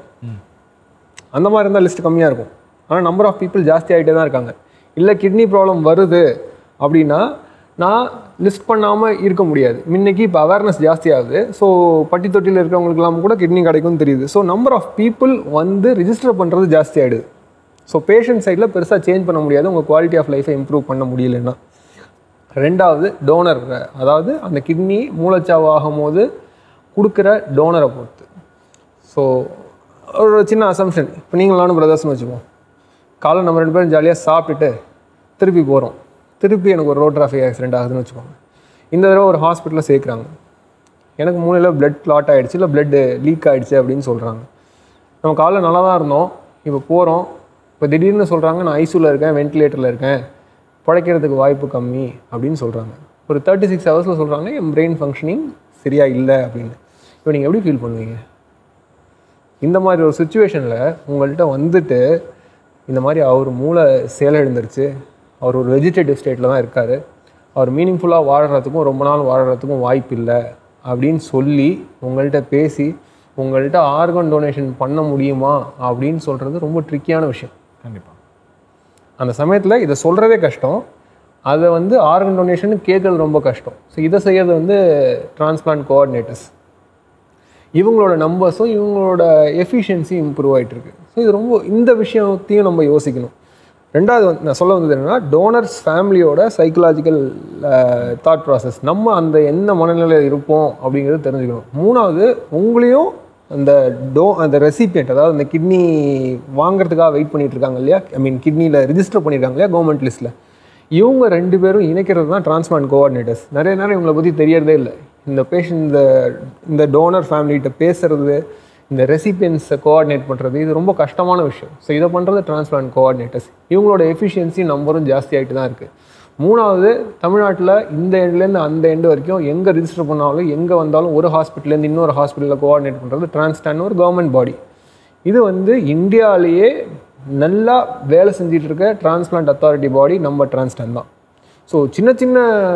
அந்த மாதிரி இருந்தால் லிஸ்ட் கம்மியாக இருக்கும் ஆனால் நம்பர் ஆஃப் பீப்புள் ஜாஸ்தி ஆகிட்டே தான் இருக்காங்க இல்லை கிட்னி ப்ராப்ளம் வருது அப்படின்னா நான் லிஸ்ட் பண்ணாமல் இருக்க முடியாது முன்னைக்கு இப்போ அவேர்னஸ் ஜாஸ்தி ஆகுது ஸோ பட்டி தொட்டியில் இருக்கிறவங்களுக்குலாம் கூட கிட்னி கிடைக்கும்னு தெரியுது ஸோ நம்பர் ஆஃப் பீப்புள் வந்து ரிஜிஸ்டர் பண்ணுறது ஜாஸ்தி ஆகிடுது ஸோ பேஷண்ட் சைடில் பெருசாக சேஞ்ச் பண்ண முடியாது உங்கள் குவாலிட்டி ஆஃப் லைஃபை இம்ப்ரூவ் பண்ண முடியலன்னா ரெண்டாவது டோனர் அதாவது அந்த கிட்னி மூளைச்சாவு ஆகும்போது கொடுக்குற டோனரை பொறுத்து ஸோ ஒரு சின்ன அசம்ஷன் இப்போ நீங்கள் நானும் பிரதர்ஸ்னு வச்சுப்போம் காலை நம்ம ரெண்டு பேரும் ஜாலியாக சாப்பிட்டுட்டு திருப்பி போகிறோம் திருப்பி எனக்கு ஒரு ரோட் டிராஃபிக் ஆக்சிடென்ட் ஆகுதுன்னு வச்சுக்கோங்க இந்த தடவை ஒரு ஹாஸ்பிட்டலில் சேர்க்குறாங்க எனக்கு மூளையில் பிளட் கிளாட் ஆகிடுச்சு இல்லை பிளட் லீக் ஆகிடுச்சு அப்படின்னு சொல்கிறாங்க நம்ம காலைல நல்லா தான் இருந்தோம் இப்போ போகிறோம் இப்போ திடீர்னு சொல்கிறாங்க நான் ஐசியூவில் இருக்கேன் வென்டிலேட்டரில் இருக்கேன் பிழைக்கிறதுக்கு வாய்ப்பு கம்மி அப்படின்னு சொல்கிறாங்க ஒரு தேர்ட்டி சிக்ஸ் ஹவர்ஸில் சொல்கிறாங்க என் பிரெயின் ஃபங்க்ஷனிங் சரியா இல்லை அப்படின்னு இப்போ நீங்கள் எப்படி ஃபீல் பண்ணுவீங்க இந்த மாதிரி ஒரு சுச்சுவேஷனில் உங்கள்கிட்ட வந்துட்டு இந்த மாதிரி அவர் மூளை செயலிழந்துருச்சு அவர் ஒரு வெஜிடேட்டிவ் ஸ்டேட்டில் தான் இருக்கார் அவர் மீனிங்ஃபுல்லாக வாழறதுக்கும் ரொம்ப நாள் வாழறதுக்கும் வாய்ப்பு இல்லை அப்படின்னு சொல்லி உங்கள்கிட்ட பேசி உங்கள்கிட்ட ஆர்கன் டொனேஷன் பண்ண முடியுமா அப்படின்னு சொல்கிறது ரொம்ப ட்ரிக்கியான விஷயம் கண்டிப்பா அந்த சமயத்தில் இதை சொல்கிறதே கஷ்டம் அதை வந்து ஆர்கன் டொனேஷன் கேட்கறது ரொம்ப கஷ்டம் ஸோ இதை செய்யறது வந்து டிரான்ஸ்பிளான்ட் கோஆர்டினேட்டர்ஸ் இவங்களோட நம்பர்ஸும் இவங்களோட எஃபிஷியன்சி இம்ப்ரூவ் ஆயிட்டு இருக்கு ஸோ இது ரொம்ப இந்த விஷயத்தையும் நம்ம யோசிக்கணும் ரெண்டாவது வந்து நான் சொல்ல வந்தது என்னன்னா டோனர்ஸ் ஃபேமிலியோட சைக்கலாஜிக்கல் தாட் ப்ராசஸ் நம்ம அந்த என்ன மனநிலையில் இருப்போம் அப்படிங்கிறது தெரிஞ்சுக்கணும் மூணாவது உங்களையும் அந்த டோ அந்த ரெசிபியன்ட் அதாவது அந்த கிட்னி வாங்குறதுக்காக வெயிட் பண்ணிட்டு இருக்காங்க இல்லையா ஐ மீன் கிட்னியில் ரிஜிஸ்டர் பண்ணியிருக்காங்க இல்லையா கவர்மெண்ட் லிஸ்ட்டில் இவங்க ரெண்டு பேரும் இணைக்கிறது தான் டிரான்ஸ்பிளான்ட் கோஆர்டினேட்டர்ஸ் நிறைய நேரம் இவங்களை பற்றி தெரியறதே இல்லை இந்த பேஷண்ட் இந்த இந்த டோனர் ஃபேமிலிகிட்ட பேசுறது இந்த ரெசிபியன்ஸை கோஆர்டினேட் பண்ணுறது இது ரொம்ப கஷ்டமான விஷயம் ஸோ இதை பண்ணுறது டிரான்ஸ்பிளான்ட் கோஆர்டினேட்டர்ஸ் இவங்களோட எஃபிஷியன்சி நம்பரும் ஜாஸ்தி ஆகிட்டு தான் இருக்குது மூணாவது தமிழ்நாட்டில் இந்த எண்ட்லேருந்து அந்த எண்டு வரைக்கும் எங்கே ரிஜிஸ்டர் பண்ணாலும் எங்கே வந்தாலும் ஒரு ஹாஸ்பிட்டல்லேருந்து இன்னொரு ஹாஸ்பிட்டலில் கோஆர்டினேட் பண்ணுறது டிரான்ஸ்டான் ஒரு கவர்மெண்ட் பாடி இது வந்து இந்தியாவிலேயே நல்லா வேலை செஞ்சுட்டு இருக்க டிரான்ஸ்பிளான்ட் அத்தாரிட்டி பாடி நம்ம டிரான்ஸ்டான் தான் ஸோ சின்ன சின்ன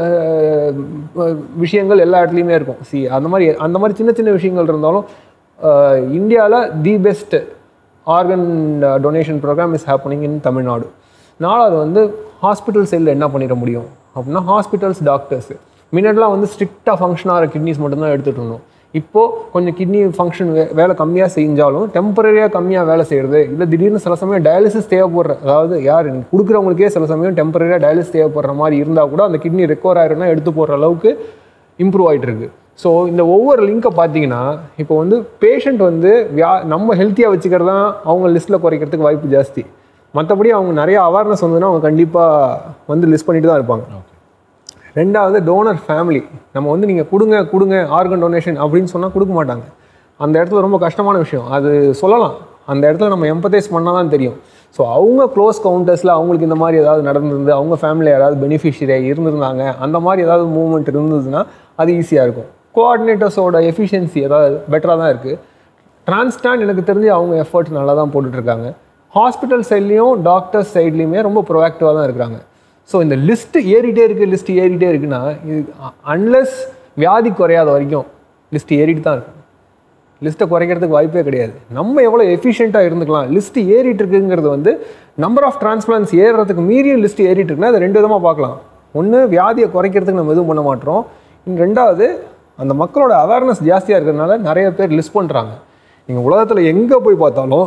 அஹ், விஷயங்கள் எல்லா இடத்துலையுமே இருக்கும் சி அந்த மாதிரி அந்த மாதிரி சின்ன சின்ன விஷயங்கள் இருந்தாலும் இந்தியாவில் the best organ donation program is happening in Tamil Nadu நாலாவது வந்து ஹாஸ்பிட்டல் சைடில் என்ன பண்ணிட முடியும் அப்படின்னா ஹாஸ்பிட்டல்ஸ் டாக்டர்ஸ் முன்னாடிலாம் வந்து ஸ்ட்ரிக்டாக ஃபங்க்ஷன் ஆகிற கிட்னிஸ் மட்டும்தான் எடுத்துகிட்டு இருந்தோம் இப்போது கொஞ்சம் கிட்னி ஃபங்க்ஷன் வே வேலை கம்மியாக செஞ்சாலும் டெம்பரரியாக கம்மியாக வேலை செய்கிறது இல்லை திடீர்னு சில சமயம் டயாலிசிஸ் தேவைப்படுற அதாவது யார் கொடுக்குறவங்களுக்கே சில சமயம் டெம்பரரியாக டயாலிசிஸ் தேவைப்படுற மாதிரி இருந்தால் கூட அந்த கிட்னி ரெக்கவர் ஆயிரும்னா எடுத்து போடுற அளவுக்கு இம்ப்ரூவ் ஆயிட்டு இருக்கு ஸோ இந்த ஒவ்வொரு லிங்கை பார்த்தீங்கன்னா இப்போ வந்து பேஷண்ட் வந்து வியா நம்ம ஹெல்த்தியாக வச்சுக்கிறது தான் அவங்க லிஸ்ட்டில் குறைக்கிறதுக்கு வாய்ப்பு ஜாஸ்தி மற்றபடி அவங்க நிறைய அவேர்னஸ் வந்ததுன்னா அவங்க கண்டிப்பாக வந்து லிஸ்ட் பண்ணிட்டு தான் இருப்பாங்க ரெண்டாவது டோனர் ஃபேமிலி நம்ம வந்து நீங்கள் கொடுங்க கொடுங்க ஆர்கன் டொனேஷன் அப்படின்னு சொன்னால் கொடுக்க மாட்டாங்க அந்த இடத்துல ரொம்ப கஷ்டமான விஷயம் அது சொல்லலாம் அந்த இடத்துல நம்ம எம்பத்தைஸ் பண்ணால் தான் தெரியும் ஸோ அவங்க க்ளோஸ் கவுண்டர்ஸில் அவங்களுக்கு இந்த மாதிரி ஏதாவது நடந்திருந்து அவங்க ஃபேமிலியில் யாராவது பெனிஃபிஷியரியாக இருந்திருந்தாங்க அந்த மாதிரி ஏதாவது மூவ்மெண்ட் இருந்ததுன்னா அது ஈஸியாக இருக்கும் கோஆர்டினேட்டர்ஸோட எஃபிஷியன்சி ஏதாவது பெட்டராக தான் இருக்குது டிரான்ஸ்டாண்ட் எனக்கு தெரிஞ்சு அவங்க எஃபர்ட் நல்லா தான் போட்டுட்ருக்காங்க ஹாஸ்பிட்டல் சைட்லேயும் டாக்டர்ஸ் சைட்லேயுமே ரொம்ப ப்ரொஆக்டிவாக தான் இருக்கிறாங்க ஸோ இந்த லிஸ்ட்டு ஏறிட்டே இருக்குது லிஸ்ட் ஏறிட்டே இருக்குன்னா இது அன்லெஸ் வியாதி குறையாத வரைக்கும் லிஸ்ட் ஏறிட்டு தான் இருக்கும் லிஸ்ட்டை குறைக்கிறதுக்கு வாய்ப்பே கிடையாது நம்ம எவ்வளோ எஃபிஷியண்ட்டாக இருந்துக்கலாம் லிஸ்ட் ஏறிட்டு இருக்குங்கிறது வந்து நம்பர் ஆஃப் டிரான்ஸ்பிளான்ஸ் ஏறுறதுக்கு மீறிய லிஸ்ட் ஏறிட்டு இருக்குன்னா அதை ரெண்டு விதமாக பார்க்கலாம் ஒன்று வியாதியை குறைக்கிறதுக்கு நம்ம எதுவும் பண்ண மாட்டோம் இன்னும் ரெண்டாவது அந்த மக்களோட அவேர்னஸ் ஜாஸ்தியாக இருக்கிறதுனால நிறைய பேர் லிஸ்ட் பண்ணுறாங்க நீங்கள் உலகத்தில் எங்கே போய் பார்த்தாலும்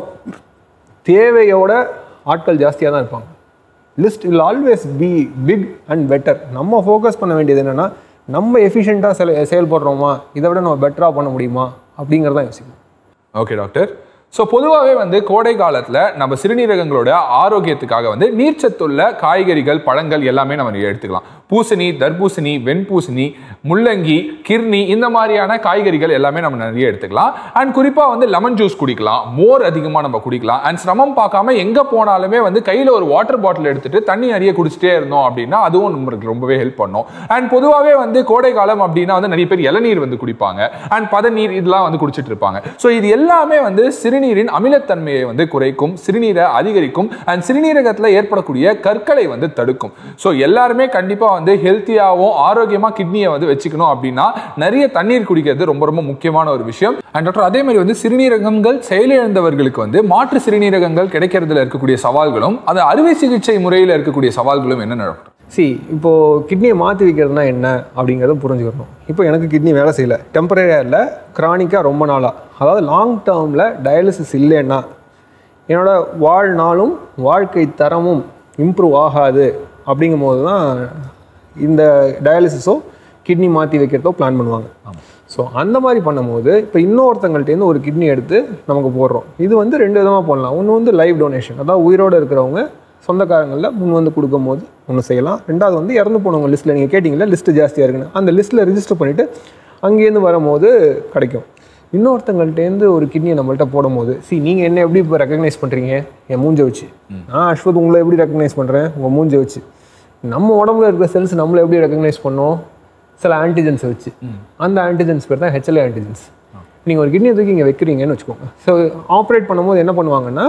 தேவையோட ஆட்கள் ஜாஸ்தியாக தான் இருப்பாங்க list will always be big and better நம்ம ஃபோக்கஸ் பண்ண வேண்டியது என்னென்னா நம்ம எஃபிஷியண்ட்டாக செல செயல்படுறோமா இதை விட நம்ம பெட்டராக பண்ண முடியுமா அப்படிங்கிறதான் யோசிக்கணும் ஓகே டாக்டர் ஸோ பொதுவாகவே வந்து கோடை காலத்தில் நம்ம சிறுநீரகங்களோட ஆரோக்கியத்துக்காக வந்து நீர்ச்சத்துள்ள காய்கறிகள் பழங்கள் எல்லாமே நம்ம எடுத்துக்கலாம் பூசணி தர்பூசணி வெண்பூசணி முள்ளங்கி கிர்னி இந்த மாதிரியான காய்கறிகள் எல்லாமே நம்ம நிறைய எடுத்துக்கலாம் அண்ட் குறிப்பாக வந்து லெமன் ஜூஸ் குடிக்கலாம் மோர் அதிகமாக நம்ம குடிக்கலாம் அண்ட் சிரமம் பார்க்காம எங்கே போனாலுமே வந்து கையில் ஒரு வாட்டர் பாட்டில் எடுத்துட்டு தண்ணி நிறைய குடிச்சிட்டே இருந்தோம் அப்படின்னா அதுவும் நம்மளுக்கு ரொம்பவே ஹெல்ப் பண்ணும் அண்ட் பொதுவாகவே வந்து கோடை காலம் அப்படின்னா வந்து நிறைய பேர் இளநீர் வந்து குடிப்பாங்க அண்ட் பதநீர் இதெல்லாம் வந்து குடிச்சிட்டு இருப்பாங்க ஸோ இது எல்லாமே வந்து சிறுநீரின் அமிலத்தன்மையை வந்து குறைக்கும் சிறுநீரை அதிகரிக்கும் அண்ட் சிறுநீரகத்தில் ஏற்படக்கூடிய கற்களை வந்து தடுக்கும் ஸோ எல்லாருமே கண்டிப்பாக வந்து ஹெல்த்தியாகவும் ஆரோக்கியமாக கிட்னியை வந்து வச்சுக்கணும் அப்படின்னா நிறைய தண்ணீர் குடிக்கிறது ரொம்ப ரொம்ப முக்கியமான ஒரு விஷயம் அண்ட் டாக்டர் அதே மாதிரி வந்து சிறுநீரகங்கள் செயலிழந்தவர்களுக்கு வந்து மாற்று சிறுநீரகங்கள் கிடைக்கிறதுல இருக்கக்கூடிய சவால்களும் அது அறுவை சிகிச்சை முறையில் இருக்கக்கூடிய சவால்களும் என்ன டாக்டர் சி இப்போது கிட்னியை மாற்றி வைக்கிறதுனா என்ன அப்படிங்கிறத புரிஞ்சுக்கணும் இப்போ எனக்கு கிட்னி வேலை செய்யலை டெம்பரரியாக இல்லை க்ரானிக்காக ரொம்ப நாளாக அதாவது லாங் டேர்மில் டயாலிசிஸ் இல்லைன்னா என்னோட வாழ்நாளும் வாழ்க்கை தரமும் இம்ப்ரூவ் ஆகாது அப்படிங்கும் போது தான் இந்த டயாலிசிஸோ கிட்னி மாற்றி வைக்கிறதோ பிளான் பண்ணுவாங்க ஸோ அந்த மாதிரி பண்ணும்போது இப்போ இன்னொருத்தங்கள்ட்டேருந்து ஒரு கிட்னி எடுத்து நமக்கு போடுறோம் இது வந்து ரெண்டு விதமாக பண்ணலாம் ஒன்று வந்து லைவ் டொனேஷன் அதாவது உயிரோடு இருக்கிறவங்க சொந்தக்காரங்களில் முன் வந்து கொடுக்கும்போது ஒன்று செய்யலாம் ரெண்டாவது வந்து இறந்து போனவங்க லிஸ்ட்டில் நீங்கள் கேட்டிங்களா லிஸ்ட்டு ஜாஸ்தியாக இருக்குன்னு அந்த லிஸ்ட்டில் ரிஜிஸ்டர் பண்ணிவிட்டு அங்கேருந்து வரும்போது கிடைக்கும் இன்னொருத்தங்கள்ட்டேருந்து ஒரு கிட்னியை நம்மள்ட்ட போடும்போது சி நீங்கள் என்ன எப்படி இப்போ ரெக்கக்னைஸ் பண்ணுறீங்க என் மூஞ்சை வச்சு நான் அஸ்வத் உங்களை எப்படி ரெக்கக்னைஸ் பண்ணுறேன் உங்கள் மூஞ்சை வச்சு நம்ம உடம்புல இருக்கிற செல்ஸ் நம்மளை எப்படி ரெக்கக்னைஸ் பண்ணோம் சில ஆன்டிஜென்ஸை வச்சு அந்த ஆன்டிஜென்ஸ் பேர் தான் ஹெச்எல்ஏ ஆன்டிஜென்ஸ் நீங்கள் ஒரு கிட்னியை தூக்கி இங்கே வைக்கிறீங்கன்னு வச்சுக்கோங்க ஸோ ஆப்ரேட் பண்ணும்போது என்ன பண்ணுவாங்கன்னா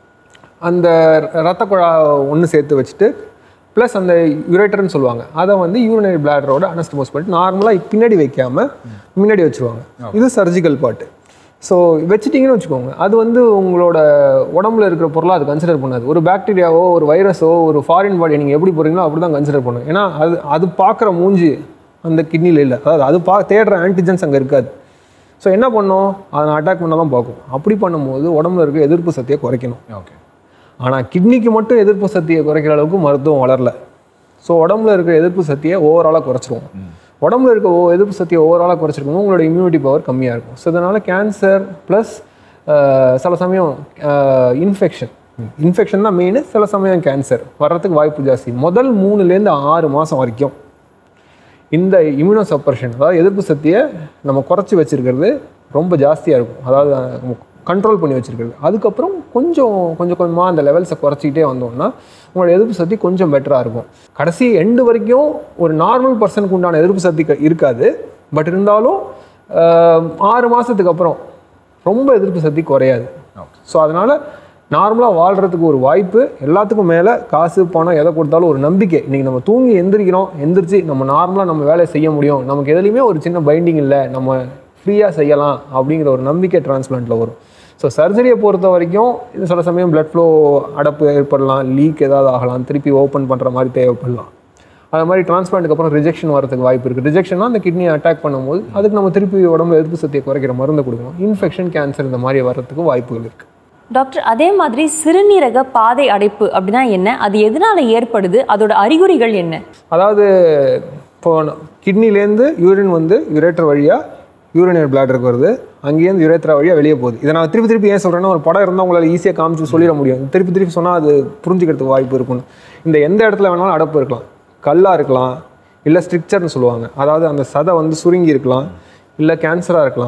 அந்த ரத்த குழா ஒன்று சேர்த்து வச்சுட்டு ப்ளஸ் அந்த யுரேட்டர்னு சொல்லுவாங்க அதை வந்து யூரினரி பிளாடரோட அனஸ்டமோஸ் பண்ணிட்டு நார்மலாக பின்னாடி வைக்காம முன்னாடி வச்சுருவாங்க இது சர்ஜிக்கல் பார்ட்டு ஸோ வச்சிட்டிங்கன்னு வச்சுக்கோங்க அது வந்து உங்களோட உடம்புல இருக்கிற பொருளை அது கன்சிடர் பண்ணாது ஒரு பாக்டீரியாவோ ஒரு வைரஸோ ஒரு ஃபாரின் பாடி நீங்கள் எப்படி போகிறீங்களோ அப்படி தான் கன்சிடர் பண்ணும் ஏன்னா அது அது பார்க்குற மூஞ்சி அந்த கிட்னியில் இல்லை அதாவது அது பா தேடுற ஆன்டிஜென்ஸ் அங்கே இருக்காது ஸோ என்ன பண்ணும் அதை அட்டாக் பண்ண தான் பார்க்கும் அப்படி பண்ணும்போது உடம்புல இருக்க எதிர்ப்பு சக்தியை குறைக்கணும் ஓகே ஆனால் கிட்னிக்கு மட்டும் எதிர்ப்பு சக்தியை குறைக்கிற அளவுக்கு மருத்துவம் வளரல ஸோ உடம்புல இருக்கிற எதிர்ப்பு சக்தியை ஓவராலாக குறைச்சிருவோம் உடம்புல இருக்க ஓ எதிர்ப்பு சக்தியை ஓவராலாக குறைச்சிருக்கோம் உங்களோட இம்யூனிட்டி பவர் கம்மியாக இருக்கும் ஸோ இதனால் கேன்சர் ப்ளஸ் சில சமயம் இன்ஃபெக்ஷன் இன்ஃபெக்ஷன் தான் மெயின் சில சமயம் கேன்சர் வர்றதுக்கு வாய்ப்பு ஜாஸ்தி முதல் மூணுலேருந்து ஆறு மாதம் வரைக்கும் இந்த இம்யூனோ சப்ரஷன் அதாவது எதிர்ப்பு சக்தியை நம்ம குறைச்சி வச்சிருக்கிறது ரொம்ப ஜாஸ்தியாக இருக்கும் அதாவது கண்ட்ரோல் பண்ணி வச்சிருக்கிறது அதுக்கப்புறம் கொஞ்சம் கொஞ்சம் கொஞ்சமாக அந்த லெவல்ஸை குறைச்சிக்கிட்டே வந்தோம்னா உங்களோட எதிர்ப்பு சக்தி கொஞ்சம் பெட்டராக இருக்கும் கடைசி எண்டு வரைக்கும் ஒரு நார்மல் பர்சனுக்கு உண்டான எதிர்ப்பு சக்தி க- இருக்காது பட் இருந்தாலும் ஆஹ், ஆறு மாதத்துக்கு அப்புறம் ரொம்ப எதிர்ப்பு சக்தி குறையாது ஸோ அதனால் நார்மலாக வாழ்கிறதுக்கு ஒரு வாய்ப்பு எல்லாத்துக்கும் மேலே காசு பணம் எதை கொடுத்தாலும் ஒரு நம்பிக்கை இன்றைக்கி நம்ம தூங்கி எந்திரிக்கிறோம் எந்திரிச்சு நம்ம நார்மலாக நம்ம வேலையை செய்ய முடியும் நமக்கு எதுலேயுமே ஒரு சின்ன பைண்டிங் இல்லை நம்ம ஃப்ரீயாக செய்யலாம் அப்படிங்கிற ஒரு நம்பிக்கை டிரான்ஸ்பிளான்ட்டில் வரும் ஸோ சர்ஜரியை பொறுத்த வரைக்கும் இது சில சமயம் blood flow அடப்பு ஏற்படலாம் லீக் ஏதாவது ஆகலாம் திருப்பி ஓப்பன் பண்ணுற மாதிரி தேவைப்படலாம் அது மாதிரி டிரான்ஸ்பிளான்ட்டுக்கு அப்புறம் ரிஜெக்ஷன் வரதுக்கு வாய்ப்பு இருக்குது ரிஜெக்ஷன்னா அந்த கிட்னியை அட்டாக் பண்ணும்போது அதுக்கு நம்ம திருப்பி உடம்புல எதிர்ப்பு சக்தியை குறைக்கிற மருந்து கொடுக்கணும் இன்ஃபெக்ஷன் கேன்சர் இந்த மாதிரி வர்றதுக்கு வாய்ப்புகள் இருக்குது டாக்டர் அதே மாதிரி சிறுநீரக பாதை அடைப்பு அப்படின்னா என்ன அது எதனால ஏற்படுது அதோட அறிகுறிகள் என்ன அதாவது இப்போ கிட்னிலேருந்து யூரின் வந்து யுரேட்டர் வழியாக யூரினரி பிளாடருக்கு வருது அங்கேருந்து யுரேத்ரா வழியாக வெளியே போகுது இதை நான் திருப்பி திருப்பி ஏன் சொல்கிறேன்னா ஒரு படம் இருந்தால் உங்களால் ஈஸியாக காமிச்சு சொல்லிட முடியும் திருப்பி திருப்பி சொன்னால் அது புரிஞ்சுக்கிறதுக்கு வாய்ப்பு இருக்கும்னு இந்த எந்த இடத்துல வேணாலும் அடப்பு இருக்கலாம் கல்லாக இருக்கலாம் இல்லை ஸ்ட்ரிக்சர்னு சொல்லுவாங்க அதாவது அந்த சதை வந்து சுருங்கி இருக்கலாம் இல்லை கேன்சராக இருக்கலாம்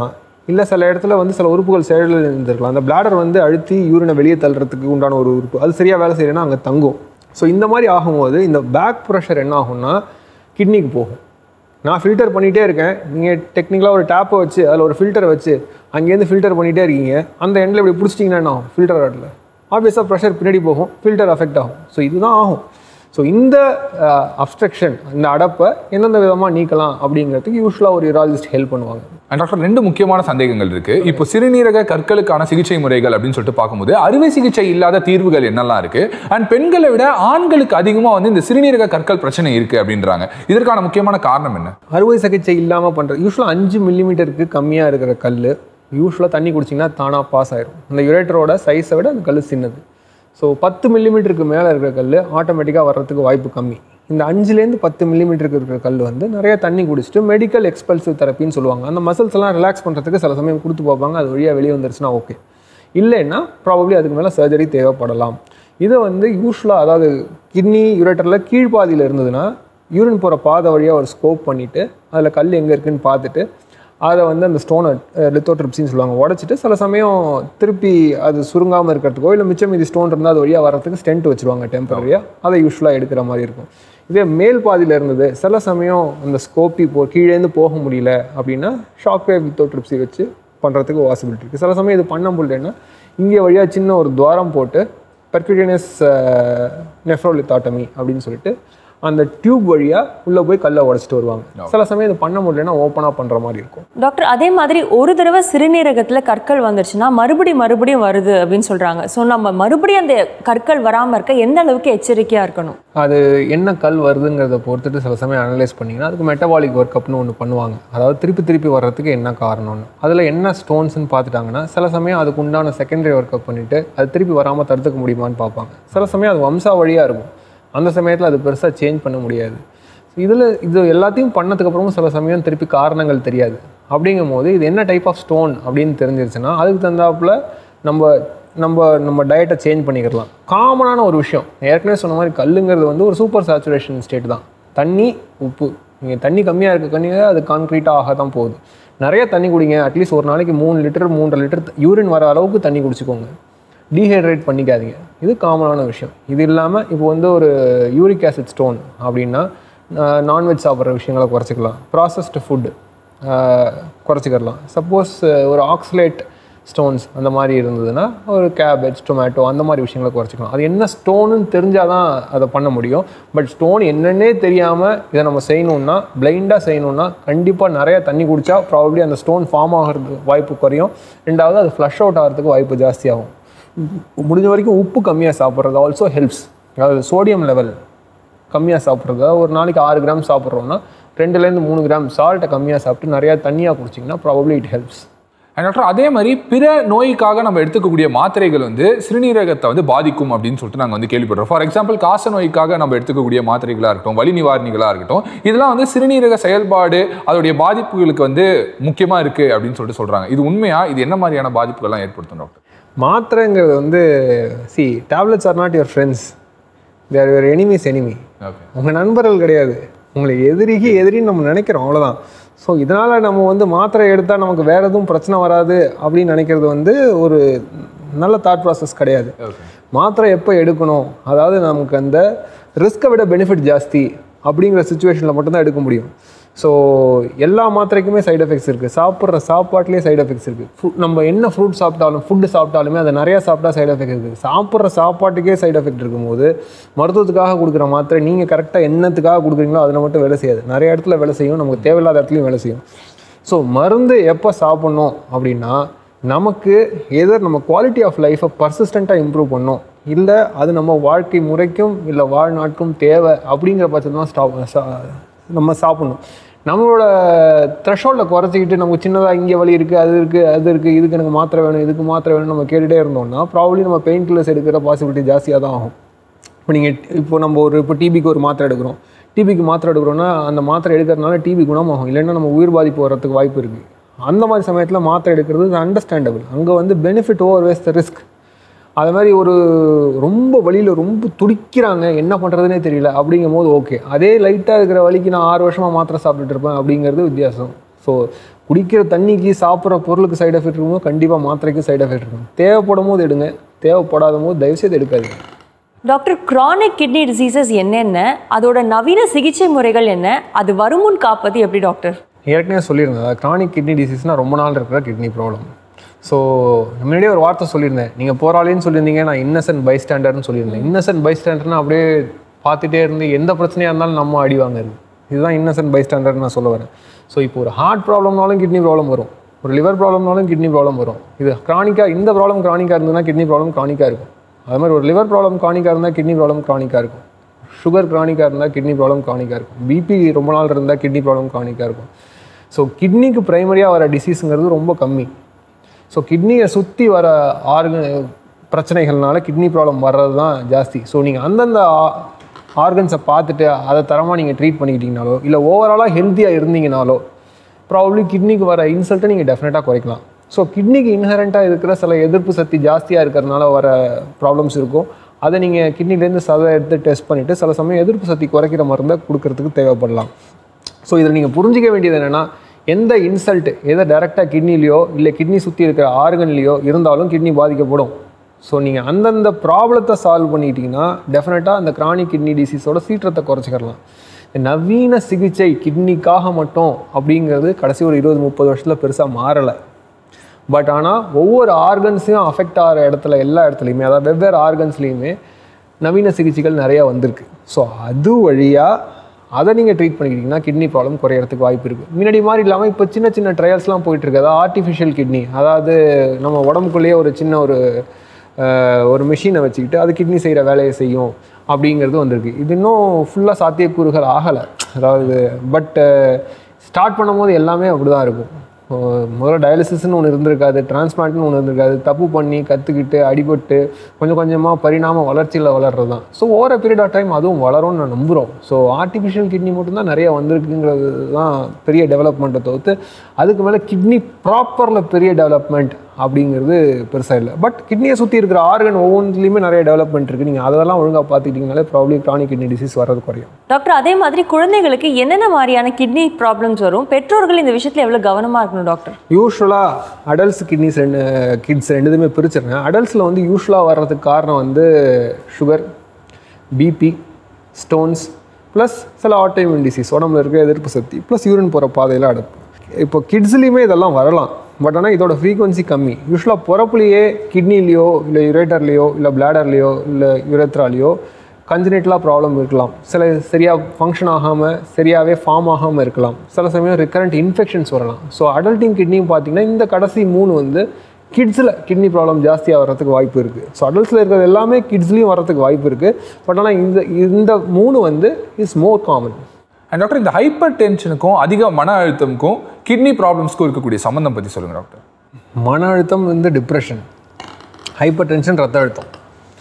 இல்லை சில இடத்துல வந்து சில உறுப்புகள் செயலில் இருந்திருக்கலாம் அந்த bladder வந்து அழுத்தி யூரினை வெளியே தள்ளுறதுக்கு உண்டான ஒரு உறுப்பு அது சரியாக வேலை செய்யலைன்னா அங்கே தங்கும் ஸோ இந்த மாதிரி ஆகும்போது இந்த பேக் ப்ரெஷர் என்ன ஆகும்னா கிட்னிக்கு போகும் நான் ஃபில்டர் பண்ணிகிட்டே இருக்கேன் நீங்கள் டெக்னிக்கலாக ஒரு டேப்பை வச்சு அதில் ஒரு ஃபில்டரை வச்சு அங்கேருந்து ஃபில்டர் பண்ணிகிட்டே இருக்கீங்க அந்த எண்டில் இப்படி பிடிச்சிட்டிங்கன்னா என்ன ஆகும் ஃபில்டர் ஆடல ஆப்வியஸாக ப்ரெஷர் பின்னாடி போகும் ஃபில்டர் அஃபெக்ட் ஆகும் ஸோ இதுதான் ஆகும் ஸோ இந்த அப்ஸ்ட்ரக்ஷன் இந்த அடப்பை எந்தெந்த விதமாக நீக்கலாம் அப்படிங்கிறதுக்கு யூஸ்வலாக ஒரு யூராலஜிஸ்ட் ஹெல்ப் பண்ணுவாங்க அண்ட் டாக்டர் ரெண்டு முக்கியமான சந்தேகங்கள் இருக்கு இப்போ சிறுநீரக கற்களுக்கான சிகிச்சை முறைகள் அப்படின்னு சொல்லிட்டு பார்க்கும்போது அறுவை சிகிச்சை இல்லாத தீர்வுகள் என்னெல்லாம் இருக்கு அண்ட் பெண்களை விட ஆண்களுக்கு அதிகமா வந்து இந்த சிறுநீரக கற்கள் பிரச்சனை இருக்கு அப்படின்றாங்க இதற்கான முக்கியமான காரணம் என்ன அறுவை சிகிச்சை இல்லாமல் பண்ணுறது யூஸ்வலாக அஞ்சு மில்லிமீட்டருக்கு கம்மியாக இருக்கிற கல் யூஸ்வலாக தண்ணி குடிச்சிங்கன்னா தானாக பாஸ் ஆயிரும் அந்த யுரேட்டரோட சைஸை விட அந்த கல் சின்னது ஸோ பத்து மில்லிமீட்டருக்கு மேலே இருக்கிற கல் ஆட்டோமேட்டிக்காக வர்றதுக்கு வாய்ப்பு கம்மி இந்த அஞ்சுலேருந்து பத்து மில்லிமீட்டருக்கு இருக்கிற கல் வந்து நிறைய தண்ணி குடிச்சிட்டு மெடிக்கல் எக்ஸ்பல்சிவ் தெரப்பின்னு சொல்லுவாங்க அந்த மசில்ஸ் எல்லாம் ரிலாக்ஸ் பண்ணுறதுக்கு சில சமயம் கொடுத்து பார்ப்பாங்க அது வழியாக வெளியே வந்துருச்சுன்னா ஓகே இல்லைன்னா ப்ராபப்ளி அதுக்கு மேலே சர்ஜரி தேவைப்படலாம் இதை வந்து யூஸ்வலாக அதாவது கிட்னி யூரேட்டரில் கீழ்ப்பாதியில் இருந்ததுன்னா யூரின் போகிற பாதை வழியாக ஒரு ஸ்கோப் பண்ணிவிட்டு அதில் கல் எங்கே இருக்குன்னு பார்த்துட்டு அதை வந்து அந்த ஸ்டோனை லித்தோட்ரிப்ஸின்னு சொல்லுவாங்க உடச்சிட்டு சில சமயம் திருப்பி அது சுருங்காமல் இருக்கிறதுக்கோ இல்லை மிச்சம் மீதி ஸ்டோன் இருந்தால் அது வழியாக வர்றதுக்கு ஸ்டென்ட் வச்சுருவாங்க டெம்பரரியாக அதை யூஸ்வலாக எடுக்கிற மாதிரி இருக்கும் இதே மேல் பாதியில் இருந்தது சில சமயம் அந்த ஸ்கோப்பி போ கீழேருந்து போக முடியல அப்படின்னா ஷாக் வேவ் லித்தோட்ரிப்ஸி வச்சு பண்ணுறதுக்கு வாசிபிலிட்டி இருக்குது சில சமயம் இது பண்ண முடியலன்னா இங்கே வழியாக சின்ன ஒரு துவாரம் போட்டு பெர்க்யூட்டேனியஸ் நெஃப்ரோலித்தாட்டமி அப்படின்னு சொல்லிட்டு அந்த டியூப் வழியாக உள்ளே போய் கல்லை உடச்சிட்டு வருவாங்க சில சமயம் இது பண்ண முடியலன்னா ஓப்பனாக பண்ணுற மாதிரி இருக்கும் டாக்டர் அதே மாதிரி ஒரு தடவை சிறுநீரகத்தில் கற்கள் வந்துருச்சுன்னா மறுபடி மறுபடியும் வருது அப்படின்னு சொல்றாங்க ஸோ நம்ம மறுபடியும் அந்த கற்கள் வராமல் இருக்க எந்த அளவுக்கு எச்சரிக்கையா இருக்கணும் அது என்ன கல் வருதுங்கிறத பொறுத்துட்டு சில சமயம் அனலைஸ் பண்ணிங்கன்னா அதுக்கு மெட்டபாலிக் ஒர்க் அப்னு ஒன்று பண்ணுவாங்க அதாவது திருப்பி திருப்பி வர்றதுக்கு என்ன காரணம்னு அதில் என்ன ஸ்டோன்ஸ்னு பார்த்துட்டாங்கன்னா சில சமயம் அதுக்கு உண்டான செகண்டரி ஒர்க் அப் பண்ணிவிட்டு அது திருப்பி வராமல் தடுத்துக்க முடியுமான்னு பார்ப்பாங்க சில சமயம் அது வம்சா வழியாக இருக்கும் அந்த சமயத்தில் அது பெருசாக சேஞ்ச் பண்ண முடியாது இதில் இது எல்லாத்தையும் பண்ணதுக்கப்புறமும் சில சமயம் திருப்பி காரணங்கள் தெரியாது அப்படிங்கும் போது இது என்ன டைப் ஆஃப் ஸ்டோன் அப்படின்னு தெரிஞ்சிருச்சுன்னா அதுக்கு தகுந்தாப்புல நம்ம நம்ம நம்ம டயட்டை சேஞ்ச் பண்ணிக்கிறலாம் காமனான ஒரு விஷயம் ஏற்கனவே சொன்ன மாதிரி கல்லுங்கிறது வந்து ஒரு சூப்பர் சேச்சுரேஷன் ஸ்டேட் தான் தண்ணி உப்பு நீங்கள் தண்ணி கம்மியாக இருக்க கண்ணியே அது கான்க்ரீட்டாக ஆக தான் போகுது நிறைய தண்ணி குடிங்க அட்லீஸ்ட் ஒரு நாளைக்கு மூணு லிட்டர் மூன்றரை லிட்டர் யூரின் வர அளவுக்கு தண்ணி குடிச்சுக்கோங்க டீஹைட்ரேட் பண்ணிக்காதீங்க இது காமனான விஷயம் இது இல்லாமல் இப்போ வந்து ஒரு யூரிக் ஆசிட் ஸ்டோன் அப்படின்னா நான்வெஜ் சாப்பிட்ற விஷயங்களை குறைச்சிக்கலாம் ப்ராசஸ்டு ஃபுட்டு குறைச்சிக்கிடலாம் சப்போஸ் ஒரு ஆக்ஸ்லேட் ஸ்டோன்ஸ் அந்த மாதிரி இருந்ததுன்னா ஒரு கேபேஜ் டொமேட்டோ அந்த மாதிரி விஷயங்களை குறைச்சிக்கலாம் அது என்ன ஸ்டோனுன்னு தெரிஞ்சால் தான் அதை பண்ண முடியும் பட் ஸ்டோன் என்னன்னே தெரியாமல் இதை நம்ம செய்யணுன்னா பிளைண்டாக செய்யணுன்னா கண்டிப்பாக நிறைய தண்ணி குடித்தா ப்ராபப்ளி அந்த ஸ்டோன் ஃபார்ம் ஆகிறதுக்கு வாய்ப்பு குறையும் ரெண்டாவது அது ஃப்ளஷ் அவுட் ஆகிறதுக்கு வாய்ப்பு ஜாஸ்தியாகும் முடிஞ்ச வரைக்கும் உப்பு கம்மியாக சாப்பிட்றது ஆல்சோ ஹெல்ப்ஸ் அதாவது சோடியம் லெவல் கம்மியாக சாப்பிட்றது ஒரு நாளைக்கு ஆறு கிராம் சாப்பிட்றோன்னா ரெண்டுலேருந்து மூணு கிராம் சால்ட்டை கம்மியாக சாப்பிட்டு நிறையா தண்ணியாக குடிச்சிங்கன்னா probably it helps and doctor அதே மாதிரி பிற நோய்க்காக நம்ம எடுத்துக்கக்கூடிய மாத்திரைகள் வந்து சிறுநீரகத்தை வந்து பாதிக்கும் அப்படின்னு சொல்லிட்டு நாங்கள் வந்து கேள்விப்படுறோம் ஃபார் எக்ஸாம்பிள் காச நோய்க்காக நம்ம எடுத்துக்கக்கூடிய மாத்திரைகளாக இருக்கட்டும் வலி நிவாரணிகளாக இருக்கட்டும் இதெல்லாம் வந்து சிறுநீரக செயல்பாடு அதோடைய பாதிப்புகளுக்கு வந்து முக்கியமாக இருக்குது அப்படின்னு சொல்லிட்டு சொல்கிறாங்க இது உண்மையா இது என்ன மாதிரியான பாதிப்புகள்லாம் ஏற்படுத்தும் டாக்டர் மாத்திரைங்கிறது வந்து see tablets are not your friends they're your enemies enemy okay உங்கள் நண்பர்கள் கிடையாது உங்களை எதிரிக்கு எதிரின்னு நம்ம நினைக்கிறோம் அவ்வளோதான் ஸோ இதனால் நம்ம வந்து மாத்திரை எடுத்தால் நமக்கு வேறு எதுவும் பிரச்சனை வராது அப்படின்னு நினைக்கிறது வந்து ஒரு நல்ல தாட் ப்ராசஸ் கிடையாது ஓகே மாத்திரை எப்போ எடுக்கணும் அதாவது நமக்கு அந்த ரிஸ்க்கை விட பெனிஃபிட் ஜாஸ்தி அப்படிங்கிற சுச்சுவேஷனில் மட்டும்தான் எடுக்க முடியும் ஸோ எல்லா மாத்திரைக்குமே சைடு எஃபெக்ட்ஸ் இருக்குது சாப்பிட்ற சாப்பாட்லேயே சைடு எஃபெக்ட்ஸ் இருக்குது நம்ம என்ன ஃப்ரூட் சாப்பிட்டாலும் ஃபுட்டு சாப்பிட்டாலுமே அதை நிறையா சாப்பிட்டா சைடு எஃபெக்ட் இருக்குது சாப்பிட்ற சாப்பாட்டுக்கே சைடு எஃபெக்ட் இருக்கும்போது மருத்துவத்துக்காக கொடுக்குற மாத்திரை நீங்கள் கரெக்டாக என்னத்துக்காக கொடுக்குறீங்களோ அதில் மட்டும் வேலை செய்யாது நிறைய இடத்துல வேலை செய்யும் நமக்கு தேவையில்லாத இடத்துலையும் வேலை செய்யும் ஸோ மருந்து எப்போ சாப்பிட்ணும் அப்படின்னா நமக்கு எதர் நம்ம குவாலிட்டி ஆஃப் லைஃப்பை பர்சிஸ்டண்ட்டாக இம்ப்ரூவ் பண்ணோம் இல்லை அது நம்ம வாழ்க்கை முறைக்கும் இல்லை வாழ்நாட்கும் தேவை அப்படிங்கிற பட்சத்தில் தான் ஸ்டாப் நம்ம சாப்பிட்ணும் நம்மளோட த்ரெஷோல்டில் குறைச்சிக்கிட்டு நமக்கு சின்னதாக இங்கே வலி இருக்குது அது இருக்குது அது இருக்குது இதுக்கு எனக்கு மாத்திரை வேணும் இதுக்கு மாத்திரை வேணும் நம்ம கேட்டுகிட்டே இருந்தோம்னா ப்ராப்ளி நம்ம பெயின் கில்லர்ஸ் எடுக்கிற பாசிபிலிட்டி ஜாஸ்தியாக தான் ஆகும் இப்போ நீங்கள் இப்போ நம்ம ஒரு இப்போ டிபிக்கு ஒரு மாத்திரை எடுக்கிறோம் டிபிக்கு மாத்திரை எடுக்கிறோம்னா அந்த மாத்திரை எடுக்கிறதுனால டிபி குணமாகும் இல்லைன்னா நம்ம உயிர் பாதிப்பு வர்றதுக்கு வாய்ப்பு இருக்குது அந்த மாதிரி சமயத்தில் மாத்திரை எடுக்கிறது அண்டர்ஸ்டாண்டபிள் அங்கே வந்து benefit overweighs the risk அது மாதிரி ஒரு ரொம்ப வழியில் ரொம்ப துடிக்கிறாங்க என்ன பண்ணுறதுனே தெரியல அப்படிங்கும் போது ஓகே அதே லைட்டாக இருக்கிற வழிக்கு நான் ஆறு வருஷமாக மாத்திரை சாப்பிட்டுட்டு இருப்பேன் அப்படிங்கிறது வித்தியாசம் ஸோ குடிக்கிற தண்ணிக்கு சாப்பிட்ற பொருளுக்கு சைடு எஃபெக்ட் இருக்கும்போது கண்டிப்பாக மாத்திரைக்கு சைடு எஃபெக்ட் இருக்கும் தேவைப்படும் போது எடுங்க தேவைப்படாத போது தயவுசெய்து எடுக்காதீங்க டாக்டர் chronic கிட்னி டிசீசஸ் என்னென்ன அதோட நவீன சிகிச்சை முறைகள் என்ன அது வருமுன் காப்பது எப்படி டாக்டர் ஏற்கனவே சொல்லியிருந்தேன் அதாவது கிரானிக் கிட்னி டிசீஸ்னால் ரொம்ப நாள் இருக்கிற கிட்னி ப்ராப்ளம் ஸோ முன்னாடியே ஒரு வார்த்தை சொல்லியிருந்தேன் நீங்கள் போராளின்னு சொல்லியிருந்தீங்க நான் இன்னசென்ட் பைஸ்டாண்டர்னு சொல்லியிருந்தேன் இன்னசென்ட் பைஸ்டாண்டர்னா அப்படியே பார்த்துட்டே இருந்து எந்த பிரச்சனையாக இருந்தாலும் நம்ம அடி வாங்குறது இதுதான் இன்னசென்ட் பைஸ்டாண்டர்னு நான் சொல்ல வரேன் ஸோ இப்போ ஒரு ஹார்ட் ப்ராப்ளம்னாலும் கிட்னி ப்ராப்ளம் வரும் ஒரு லிவர் ப்ராப்ளம்னாலும் கிட்னி ப்ராப்ளம் வரும் இது கிரானிக்காக இந்த ப்ராப்ளம் கிரானிக்காக இருந்ததுன்னா கிட்னி ப்ராப்ளம் கிரானிக்காக இருக்கும் அது மாதிரி ஒரு லிவர் ப்ராப்ளம் கிரானிக்காக இருந்தால் கிட்னி ப்ராப்ளம் கிரானிக்காக இருக்கும் சுகர் கிரானிக்காக இருந்தால் கிட்னி ப்ராப்ளம் கிரானிக்காக இருக்கும் பிபி ரொம்ப நாள் இருந்தால் கிட்னி ப்ராப்ளம் கிரானிக்காக இருக்கும் ஸோ கிட்னிக்கு ப்ரைமரியாக வர டிசீஸுங்கிறது ரொம்ப கம்மி ஸோ கிட்னியை சுற்றி வர ஆர்கன் பிரச்சனைகள்னால கிட்னி ப்ராப்ளம் வர்றது தான் ஜாஸ்தி ஸோ நீங்கள் அந்தந்த ஆர்கன்ஸை பார்த்துட்டு அதை தரமாக நீங்கள் ட்ரீட் பண்ணிக்கிட்டீங்கனாலோ இல்லை ஓவராலாக ஹெல்த்தியாக இருந்தீங்கனாலோ ப்ராப்ளி கிட்னிக்கு வர இன்சல்ட்டை நீங்கள் டெஃபினட்டாக குறைக்கலாம் ஸோ கிட்னிக்கு இன்ஹரண்ட்டாக இருக்கிற சில எதிர்ப்பு சக்தி ஜாஸ்தியாக இருக்கிறதுனால வர ப்ராப்ளம்ஸ் இருக்கும் அதை நீங்கள் கிட்னிலேருந்து சதை எடுத்து டெஸ்ட் பண்ணிவிட்டு சில சமயம் எதிர்ப்பு சக்தி குறைக்கிற மருந்தை கொடுக்கறதுக்கு தேவைப்படலாம் ஸோ இதில் நீங்கள் புரிஞ்சிக்க வேண்டியது என்னென்னா எந்த இன்சல்ட் எதை டைரெக்டாக கிட்னிலையோ இல்லை கிட்னி சுற்றி இருக்கிற ஆர்கன்லேயோ இருந்தாலும் கிட்னி பாதிக்கப்படும் ஸோ நீங்கள் அந்தந்த ப்ராப்ளத்தை சால்வ் பண்ணிட்டீங்கன்னா டெஃபினட்டாக அந்த கிரானிக் கிட்னி டிசீஸோட சீற்றத்தை குறைச்சிக்கலாம் நவீன சிகிச்சை கிட்னிக்காக மட்டும் அப்படிங்கிறது கடைசி ஒரு இருபது முப்பது வருஷத்தில் பெருசாக மாறலை பட் ஆனால் ஒவ்வொரு ஆர்கன்ஸையும் அஃபெக்ட் ஆகிற இடத்துல எல்லா இடத்துலையுமே அதாவது வெவ்வேறு ஆர்கன்ஸ்லேயுமே நவீன சிகிச்சைகள் நிறையா வந்திருக்கு ஸோ அது வழியாக அதை நீங்கள் ட்ரீட் பண்ணிக்கிட்டீங்கன்னா கிட்னி ப்ராப்ளம் குறையறதுக்கு வாய்ப்பு இருக்குது முன்னாடி மாதிரி இல்லாமல் இப்போ சின்ன சின்ன ட்ரையல்ஸ்லாம் போயிட்டுருக்கு அதாவது ஆர்டிஃபிஷியல் கிட்னி அதாவது நம்ம உடம்புக்குள்ளேயே ஒரு சின்ன ஒரு அஹ், ஒரு மிஷினை வச்சுக்கிட்டு அது கிட்னி செய்கிற வேலையை செய்யும் அப்படிங்கிறது வந்திருக்கு இது இன்னும் ஃபுல்லாக சாத்தியக்கூறுகள் ஆகலை அதாவது பட் ஸ்டார்ட் பண்ணும்போது எல்லாமே அப்படி தான் இருக்கும் அஹ் முதல்ல டயாலிசிஸ்னு ஒன்று இருந்திருக்காது டிரான்ஸ்பிளான்ட்னு ஒன்று இருந்திருக்காது தப்பு பண்ணி கற்றுக்கிட்டு அடிபட்டு கொஞ்சம் கொஞ்சமாக பரிணாம வளர்ச்சியில் வளர்றது தான் so over a period of time அதுவும் வளரும்னு நான் நம்புகிறோம் ஸோ ஆர்டிஃபிஷியல் கிட்னி மட்டும்தான் நிறைய வந்திருக்குங்கிறது தான் பெரிய டெவலப்மெண்ட்டை தவிர்த்து அதுக்கு மேலே கிட்னி ப்ராப்பரில் பெரிய டெவலப்மெண்ட் அப்படிங்கிறது பெருசாக இல்லை பட் கிட்னியை சுற்றி இருக்கிற ஆர்கன் ஒவ்வொன்றுலையுமே நிறைய டெவலப்மெண்ட் இருக்குது நீங்கள் அதெல்லாம் ஒழுங்காக பார்த்துக்கிட்டிங்கனாலே ப்ராப்ளி கிரானிக் கிட்னி டிசீஸ் வர்றது குறையும் டாக்டர் அதே மாதிரி குழந்தைகளுக்கு என்னென்ன மாதிரியான கிட்னி ப்ராப்ளம்ஸ் வரும் பெற்றோர்கள் இந்த விஷயத்துல எவ்வளவு கவனமா இருக்கணும் டாக்டர் யூஸ்வலாக அடல்ட்ஸ் கிட்னிஸ் ரெண்டு கிட்ஸ் ரெண்டுதுமே பிரிச்சிருங்க அடல்ட்ஸில் வந்து யூஸ்வலாக வர்றதுக்கு காரணம் வந்து சுகர் பிபி ஸ்டோன்ஸ் ப்ளஸ் சில ஆட்டோமியூன் டிசீஸ் உடம்புல இருக்க எதிர்ப்பு சக்தி ப்ளஸ் யூரின் போகிற பாதையில் அடப்பு இப்போ கிட்ஸ்லேயுமே இதெல்லாம் வரலாம் பட் ஆனால் இதோட ஃப்ரீக்வன்சி கம்மி யூஸ்வலாக பிறப்புலையே கிட்னிலேயோ இல்லை யுரேட்டர்லேயோ இல்லை பிளாடர்லேயோ இல்லை யுரேத்ராலேயோ கன்ஜினேட்டலாக ப்ராப்ளம் இருக்கலாம் சில சரியாக ஃபங்க்ஷன் ஆகாமல் சரியாகவே ஃபார்ம் ஆகாமல் இருக்கலாம் சில சமயம் ரிக்கரண்ட் இன்ஃபெக்ஷன்ஸ் வரலாம் ஸோ அடல்ட்டிங் கிட்னியும் பார்த்தீங்கன்னா இந்த கடைசி மூணு வந்து கிட்ஸில் கிட்னி ப்ராப்ளம் ஜாஸ்தியாக வர்றதுக்கு வாய்ப்பு இருக்குது ஸோ அடல்ட்ஸில் இருக்கிறது எல்லாமே கிட்ஸ்லேயும் வரதுக்கு வாய்ப்பு இருக்குது பட் ஆனால் இந்த இந்த மூணு வந்து is more common and doctor இந்த ஹைப்பர் டென்ஷனுக்கும் அதிக மன அழுத்தமுக்கும் கிட்னி ப்ராப்ளம்ஸ்க்கும் இருக்கக்கூடிய சம்மந்தம் பற்றி சொல்லுங்க டாக்டர் மன அழுத்தம் வந்து டிப்ரெஷன் ஹைப்பர் டென்ஷன் ரத்த அழுத்தம்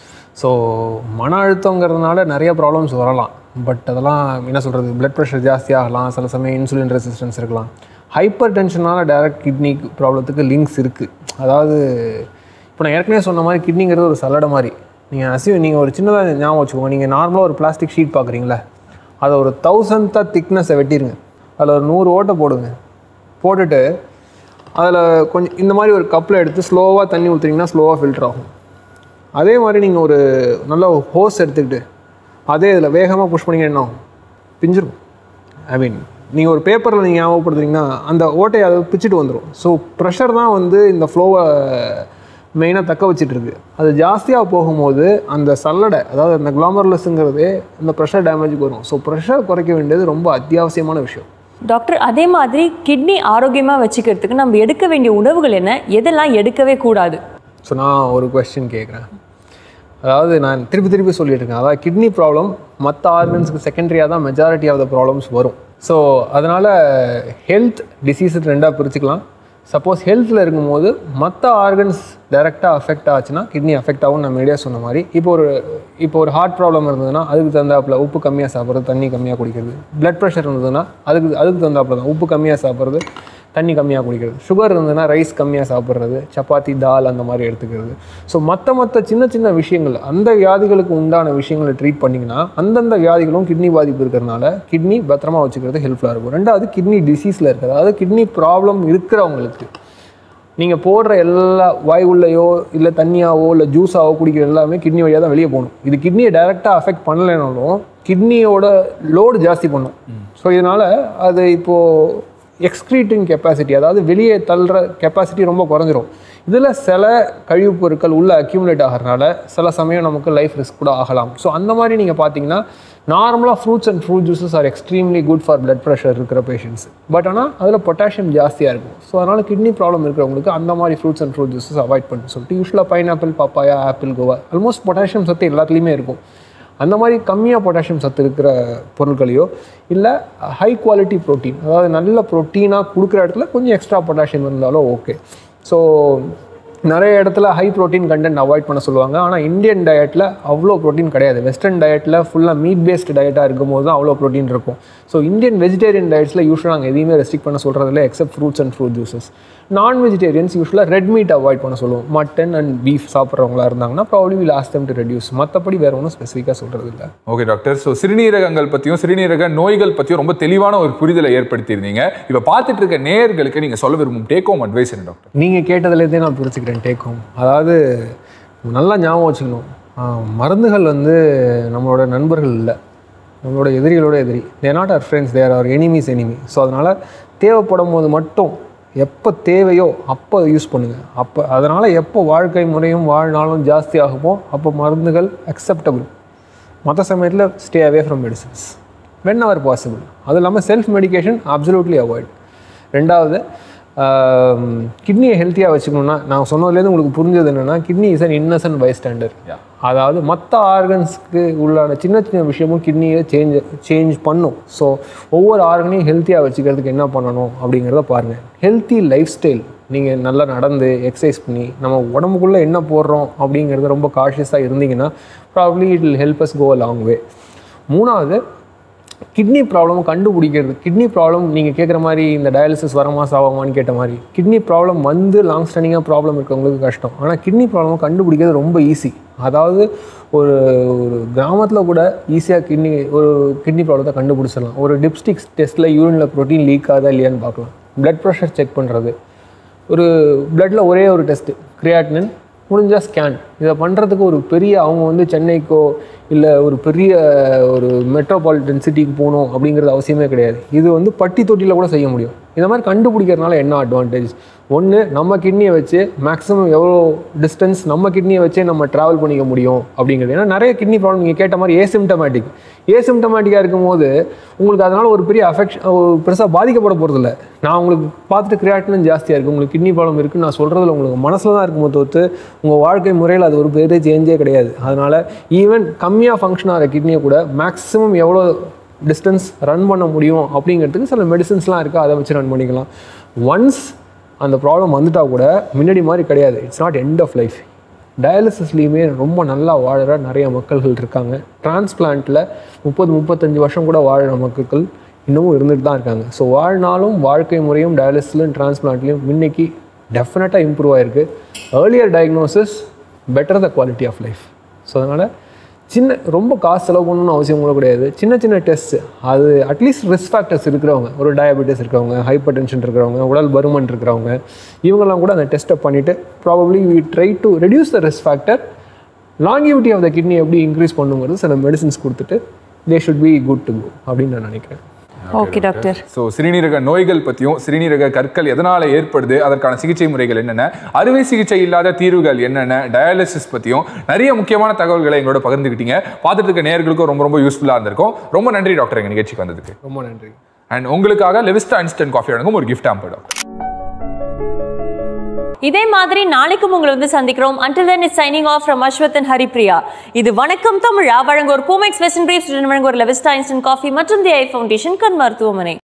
ஸோ மன அழுத்தங்கிறதுனால நிறைய ப்ராப்ளம்ஸ் வரலாம் பட் அதெல்லாம் என்ன சொல்கிறது பிளட் ப்ரெஷர் ஜாஸ்தியாகலாம் சில சமயம் இன்சுலின் ரெசிஸ்டன்ஸ் இருக்கலாம் ஹைப்பர் டென்ஷனால் டைரக்ட் கிட்னி ப்ராப்ளத்துக்கு லிங்க்ஸ் இருக்குது அதாவது இப்போ நான் ஏற்கனவே சொன்ன மாதிரி கிட்னிங்கிறது ஒரு சல்லடை மாதிரி நீங்கள் அசிவ் நீங்கள் ஒரு சின்னதாக ஞாபகம் வச்சுக்கோங்க நீங்கள் நார்மலாக ஒரு பிளாஸ்டிக் ஷீட் பார்க்குறீங்களா அதை ஒரு தௌசண்ட்தாக திக்னஸை வெட்டிருங்க அதில் ஒரு நூறு ஓட்டை போடுங்க போட்டுட்டு அதில் கொஞ்சம் இந்த மாதிரி ஒரு கப்பில் எடுத்து ஸ்லோவாக தண்ணி ஊற்றுனீங்கன்னா ஸ்லோவாக ஃபில்டர் ஆகும் அதே மாதிரி நீங்கள் ஒரு நல்ல ஹோஸ் எடுத்துக்கிட்டு அதே இதில் வேகமாக புஷ் பண்ணீங்கன்னா என்ன ஆகும் பிஞ்சிரும் ஐ மீன் நீங்கள் ஒரு பேப்பரில் நீங்கள் ஞாபகப்படுத்துறீங்கன்னா அந்த ஓட்டையை அதை பிச்சுட்டு வந்துடும் ஸோ ப்ரெஷர் தான் வந்து இந்த ஃப்ளோவை மெயினாக தக்க வச்சிட்டு இருக்கு அது ஜாஸ்தியாக போகும்போது அந்த சல்லடை அதாவது அந்த குளாமர்லெஸ்ங்கிறதே இந்த ப்ரெஷர் டேமேஜுக்கு வரும் ஸோ ப்ரெஷர் குறைக்க வேண்டியது ரொம்ப அத்தியாவசியமான விஷயம் டாக்டர் அதே மாதிரி கிட்னி ஆரோக்கியமா வச்சுக்கிறதுக்கு நம்ம எடுக்க வேண்டிய உணவுகள் என்ன எதெல்லாம் எடுக்கவே கூடாது ஸோ நான் ஒரு கொஸ்டின் கேட்குறேன் அதாவது நான் திருப்பி திருப்பி சொல்லிட்டு இருக்கேன் அதாவது கிட்னி ப்ராப்ளம் மற்ற ஆர்கன்ஸ்க்கு செகண்டரியாக தான் மெஜாரிட்டி ஆஃப் த ப்ராப்ளம்ஸ் வரும் ஸோ அதனால் ஹெல்த் டிசீஸ் ரெண்டாக பிரிச்சுக்கலாம் சப்போஸ் ஹெல்த்தில் இருக்கும்போது மற்ற ஆர்கன்ஸ் டைரெக்டாக அஃபெக்ட் ஆச்சுன்னா கிட்னி அஃபெக்ட் ஆகும் நான் மீடியா சொன்ன மாதிரி இப்போ ஒரு இப்போ ஒரு ஹார்ட் ப்ராப்ளம் இருந்ததுன்னா அதுக்கு தகுந்தாப்புல உப்பு கம்மியாக சாப்பிட்றது தண்ணி கம்மியாக குடிக்கிறது பிளட் ப்ரெஷர் இருந்ததுன்னா அதுக்கு அதுக்கு தகுந்தாப்புல தான் உப்பு கம்மியாக சாப்பிட்றது தண்ணி கம்மியாக குடிக்கிறது சுகர் இருந்ததுன்னா ரைஸ் கம்மியாக சாப்பிட்றது சப்பாத்தி தால் அந்த மாதிரி எடுத்துக்கிறது ஸோ மற்ற மற்ற சின்ன சின்ன விஷயங்கள் அந்த வியாதிகளுக்கு உண்டான விஷயங்களை ட்ரீட் பண்ணிங்கன்னா அந்தந்த வியாதிகளும் கிட்னி பாதிப்பு இருக்கிறதுனால கிட்னி பத்திரமா வச்சுக்கிறது ஹெல்ப்ஃபுல்லாக இருக்கும் ரெண்டாவது கிட்னி டிசீஸில் இருக்குது அதாவது கிட்னி ப்ராப்ளம் இருக்கிறவங்களுக்கு நீங்கள் போடுற எல்லா வாய்வுள்ளையோ இல்லை தண்ணியாவோ இல்லை ஜூஸாவோ குடிக்கிற எல்லாமே கிட்னி வழியாக தான் வெளியே போகணும் இது கிட்னியை டைரெக்டாக அஃபெக்ட் பண்ணலைனாலும் கிட்னியோட லோடு ஜாஸ்தி பண்ணும் ஸோ இதனால் அது இப்போது எக்ஸ்க்ரீட்டிங் கெப்பாசிட்டி அதாவது வெளியே தள்ளுற கெப்பாசிட்டி ரொம்ப குறைஞ்சிரும் இதில் சில கழிவுப் பொருட்கள் உள்ள அக்யூமுலேட் ஆகிறனால சில சமயம் நமக்கு லைஃப் ரிஸ்க் கூட ஆகலாம் ஸோ அந்த மாதிரி நீங்கள் பார்த்தீங்கன்னா நார்மலாக fruits and fruit juices are extremely good for blood pressure இருக்கிற பேஷண்ட்ஸ் பட் ஆனால் அதில் பொட்டாசியம் ஜாஸ்தியாக இருக்கும் ஸோ அதனால் கிட்னி ப்ராப்ளம் இருக்கிறவங்களுக்கு அந்த மாதிரி fruits and fruit juices avoid பண்ணு சொல்லிட்டு யூஸ்வலாக pineapple papaya apple guava almost potassium சத்து எல்லாத்துலேயுமே இருக்கும் அந்த மாதிரி கம்மியாக பொட்டாசியம் சத்து இருக்கிற பொருட்களையோ இல்லை ஹை குவாலிட்டி ப்ரோட்டீன் அதாவது நல்ல ப்ரோட்டீனாக கொடுக்குற இடத்துல கொஞ்சம் எக்ஸ்ட்ரா பொட்டாசியம் இருந்தாலும் ஓகே ஸோ நிறைய இடத்துல ஹை ப்ரோட்டீன் கண்டென்ட் அவாய்ட் பண்ண சொல்லுவாங்க ஆனால் இந்தியன் டயட்டில் அவ்வளோ ப்ரோட்டீன் கிடையாது வெஸ்டர்ன் டயட்டில் ஃபுல்லாக மீட் பேஸ்டு டயட்டாக இருக்கும் போது தான் அவ்வளோ ப்ரோட்டீன் இருக்கும் ஸோ இந்தியன் வெஜிடேரியன் டயட்ஸில் யூஸ்வலாக நாங்கள் எதையுமே ரெஸ்ட்ரிக்ட் பண்ண சொல்கிறதில்ல except fruits and fruit juices non vegetarians யூஸ்வலாக ரெட் மீட் அவாய்ட் பண்ண சொல்லுவோம் மட்டன் அண்ட் பீஃப் சாப்பிட்றவங்களா இருந்தாங்கன்னா probably will ask them to reduce மற்றபடி வேறு ஒன்றும் ஸ்பெசிஃபிக்காக சொல்கிறது இல்லை ஓகே டாக்டர் ஸோ சிறுநீரகங்கள் பற்றியும் சிறுநீரக நோய்கள் பற்றியும் ரொம்ப தெளிவான ஒரு புரிதலை ஏற்படுத்தியிருந்தீங்க இப்போ பார்த்துட்டு இருக்க நேயர்களுக்கு நீங்கள் சொல்ல விரும்பும் டேக் ஹோம் அட்வைஸ் என்ன டாக்டர் நீங்கள் கேட்டதுலேருந்தே நான் பிரிச்சுக்கிறேன் டேக்கும் அதாவது நல்லா ஞாபகம் வச்சுக்கணும் ஆஹ், மருந்துகள் வந்து நம்மளோட நண்பர்கள் இல்லை நம்மளோட எதிரிகளோட எதிரி they not are friends they are enemies enemy so அதனால் தேவைப்படும் போது மட்டும் எப்போ தேவையோ அப்போ யூஸ் பண்ணுங்கள் அப்போ அதனால் எப்போ வாழ்க்கை முறையும் வாழ்நாளும் ஜாஸ்தி ஆகுமோ அப்போ மருந்துகள் அக்செப்டபிள் மற்ற சமயத்தில் stay away from medicines whenever possible அது இல்லாமல் செல்ஃப் மெடிகேஷன் அப்சல்யூட்லி அவாய்ட் ரெண்டாவது கிட்னியை ஹெல்த்தியாக வச்சுக்கணும்னா நான் சொன்னதுலேருந்து உங்களுக்கு புரிஞ்சது என்னென்னா kidney is an innocent bystander அதாவது மற்ற ஆர்கன்ஸ்க்கு உள்ளான சின்ன சின்ன விஷயமும் கிட்னியை சேஞ்ச் சேஞ்ச் பண்ணும் ஸோ ஒவ்வொரு ஆர்கனையும் ஹெல்த்தியாக வச்சுக்கிறதுக்கு என்ன பண்ணணும் அப்படிங்கிறத பாருங்கள் ஹெல்த்தி லைஃப் ஸ்டைல் நீங்கள் நல்லா நடந்து எக்ஸசைஸ் பண்ணி நம்ம உடம்புக்குள்ளே என்ன போடுறோம் அப்படிங்கிறது ரொம்ப காஷியஸாக இருந்தீங்கன்னா probably it will help us go a long way மூணாவது கிட்னி ப்ராப்ளம் கண்டுபிடிக்கிறது கிட்னி ப்ராப்ளம் நீங்கள் கேட்குற மாதிரி இந்த டயாலிசிஸ் வரமா சாவாமான்னு கேட்ட மாதிரி கிட்னி ப்ராப்ளம் வந்து லாங் ஸ்டாண்டிங்காக ப்ராப்ளம் இருக்கவங்களுக்கு கஷ்டம் ஆனால் கிட்னி ப்ராப்ளம் கண்டுபிடிக்கிறது ரொம்ப ஈஸி அதாவது ஒரு ஒரு கிராமத்தில் கூட ஈஸியாக கிட்னி ஒரு கிட்னி ப்ராப்ளத்தை கண்டுபிடிச்சிடலாம் ஒரு டிப்ஸ்டிக்ஸ் டெஸ்ட்டில் யூரினில் ப்ரோட்டீன் லீக் ஆகுதா இல்லையான்னு பார்க்கலாம் blood ப்ரெஷர் செக் பண்ணுறது ஒரு பிளட்ல ஒரே ஒரு டெஸ்ட்டு கிரியாட்டினின் முடிஞ்சால் ஸ்கேன் இதை பண்ணுறதுக்கு ஒரு பெரிய அவங்க வந்து சென்னைக்கோ இல்லை ஒரு பெரிய ஒரு மெட்ரோபாலிட்டன் சிட்டிக்கு போகணும் அப்படிங்கிறது அவசியமே கிடையாது இது வந்து பட்டி தொட்டியில் கூட செய்ய முடியும் இந்த மாதிரி கண்டுபிடிக்கிறதுனால என்ன அட்வான்டேஜ் ஒன்று நம்ம கிட்னியை வச்சு மேக்ஸிமம் எவ்வளோ டிஸ்டன்ஸ் நம்ம கிட்னியை வச்சே நம்ம ட்ராவல் பண்ணிக்க முடியும் அப்படிங்கிறது ஏன்னா நிறைய கிட்னி ப்ராப்ளம் நீங்கள் கேட்ட மாதிரி ஏசிம்டமேட்டிக் ஏசிம்டமேட்டிக்காக இருக்கும்போது உங்களுக்கு அதனால் ஒரு பெரிய அஃபெக்ஷன் பெருசாக பாதிக்கப்பட போகிறதில்ல நான் உங்களுக்கு பார்த்துட்டு கிரியாட்டினும் ஜாஸ்தியாக இருக்குது உங்களுக்கு கிட்னி ப்ராப்ளம் இருக்குன்னு நான் சொல்கிறதுல உங்களுக்கு மனசில் தான் இருக்குமோ தவிர்த்து உங்கள் வாழ்க்கை முறையில் அது ஒரு பெரிய சேஞ்சே கிடையாது அதனால் ஈவன் கம்மியாக ஃபங்க்ஷன் ஆகிற கிட்னியை கூட மேக்ஸிமம் எவ்வளோ டிஸ்டன்ஸ் ரன் பண்ண முடியும் அப்படிங்கிறதுக்கு சில மெடிசன்ஸ்லாம் இருக்குது அதை வச்சு ரன் பண்ணிக்கலாம் ஒன்ஸ் அந்த ப்ராப்ளம் வந்துட்டா கூட முன்னாடி மாதிரி கிடையாது it's not end of life டயாலிசிஸ்லேயுமே ரொம்ப நல்லா வாழுற நிறைய மக்கள்கள் இருக்காங்க டிரான்ஸ்பிளான்ட்டில் முப்பது முப்பத்தஞ்சு வருஷம் கூட வாழுற மக்கள் இன்னமும் இருந்துட்டு தான் இருக்காங்க ஸோ வாழ்நாளும் வாழ்க்கை முறையும் டயாலிசிஸ்லையும் டிரான்ஸ்பிளான்ட்லையும் இன்னைக்கு டெஃபினட்டாக இம்ப்ரூவ் ஆயிருக்கு earlier diagnosis better the quality of life so அதனால் சின்ன ரொம்ப காசு செலவு பண்ணணும்னு அவசியம் கூட கிடையாது சின்ன சின்ன டெஸ்ட் அது அட்லீஸ்ட் ரிஸ்க் ஃபேக்டர்ஸ் இருக்கிறவங்க ஒரு டயபெட்டிஸ் இருக்கிறவங்க ஹைப்பர் டென்ஷன் இருக்கிறவங்க உடல் பருமன் இருக்கிறவங்க இவங்கெல்லாம் கூட அந்த டெஸ்ட்டை பண்ணிவிட்டு probably we try to reduce the risk factor longevity of the kidney எப்படி இன்க்ரீஸ் பண்ணுங்கிறது சில மெடிசின்ஸ் கொடுத்துட்டு they should be good to go அப்படின்னு நான் நினைக்கிறேன் ஓகே டாக்டர் ஸோ சிறுநீரக நோய்கள் பற்றியும் சிறுநீரக கற்கள் எதனால் ஏற்படுது அதற்கான சிகிச்சை முறைகள் என்னென்ன அறுவை சிகிச்சை இல்லாத தீர்வுகள் என்னென்ன டயாலிசிஸ் பற்றியும் நிறைய முக்கியமான தகவல்களை எங்களோட பகிர்ந்துக்கிட்டீங்க பார்த்துட்டு இருக்க நேயர்களுக்கும் ரொம்ப ரொம்ப யூஸ்ஃபுல்லாக இருந்திருக்கும் ரொம்ப நன்றி டாக்டர் எங்கள் நிகழ்ச்சிக்கு வந்ததுக்கு ரொம்ப நன்றி அண்ட் உங்களுக்காக லெவிஸ்டா இன்ஸ்டன்ட் காஃபி வழங்கும் ஒரு கிஃப்ட் ஆம்பு டாக்டர் இதே மாதிரி நாளைக்கும் உங்களை வந்து சந்திக்கிறோம் until then is signing off from Ashwath and Haripriya இது வணக்கம் தமிழா வழங்க ஒரு பூமெக்ஸ் வெஸ்டர்ன் பிரீஃப் வழங்க ஒரு லெவிஸ்டா இன்ஸ்டன்ட் காஃபி மற்றும் தி ஐ ஃபவுண்டேஷன் கண் மருத்துவமனை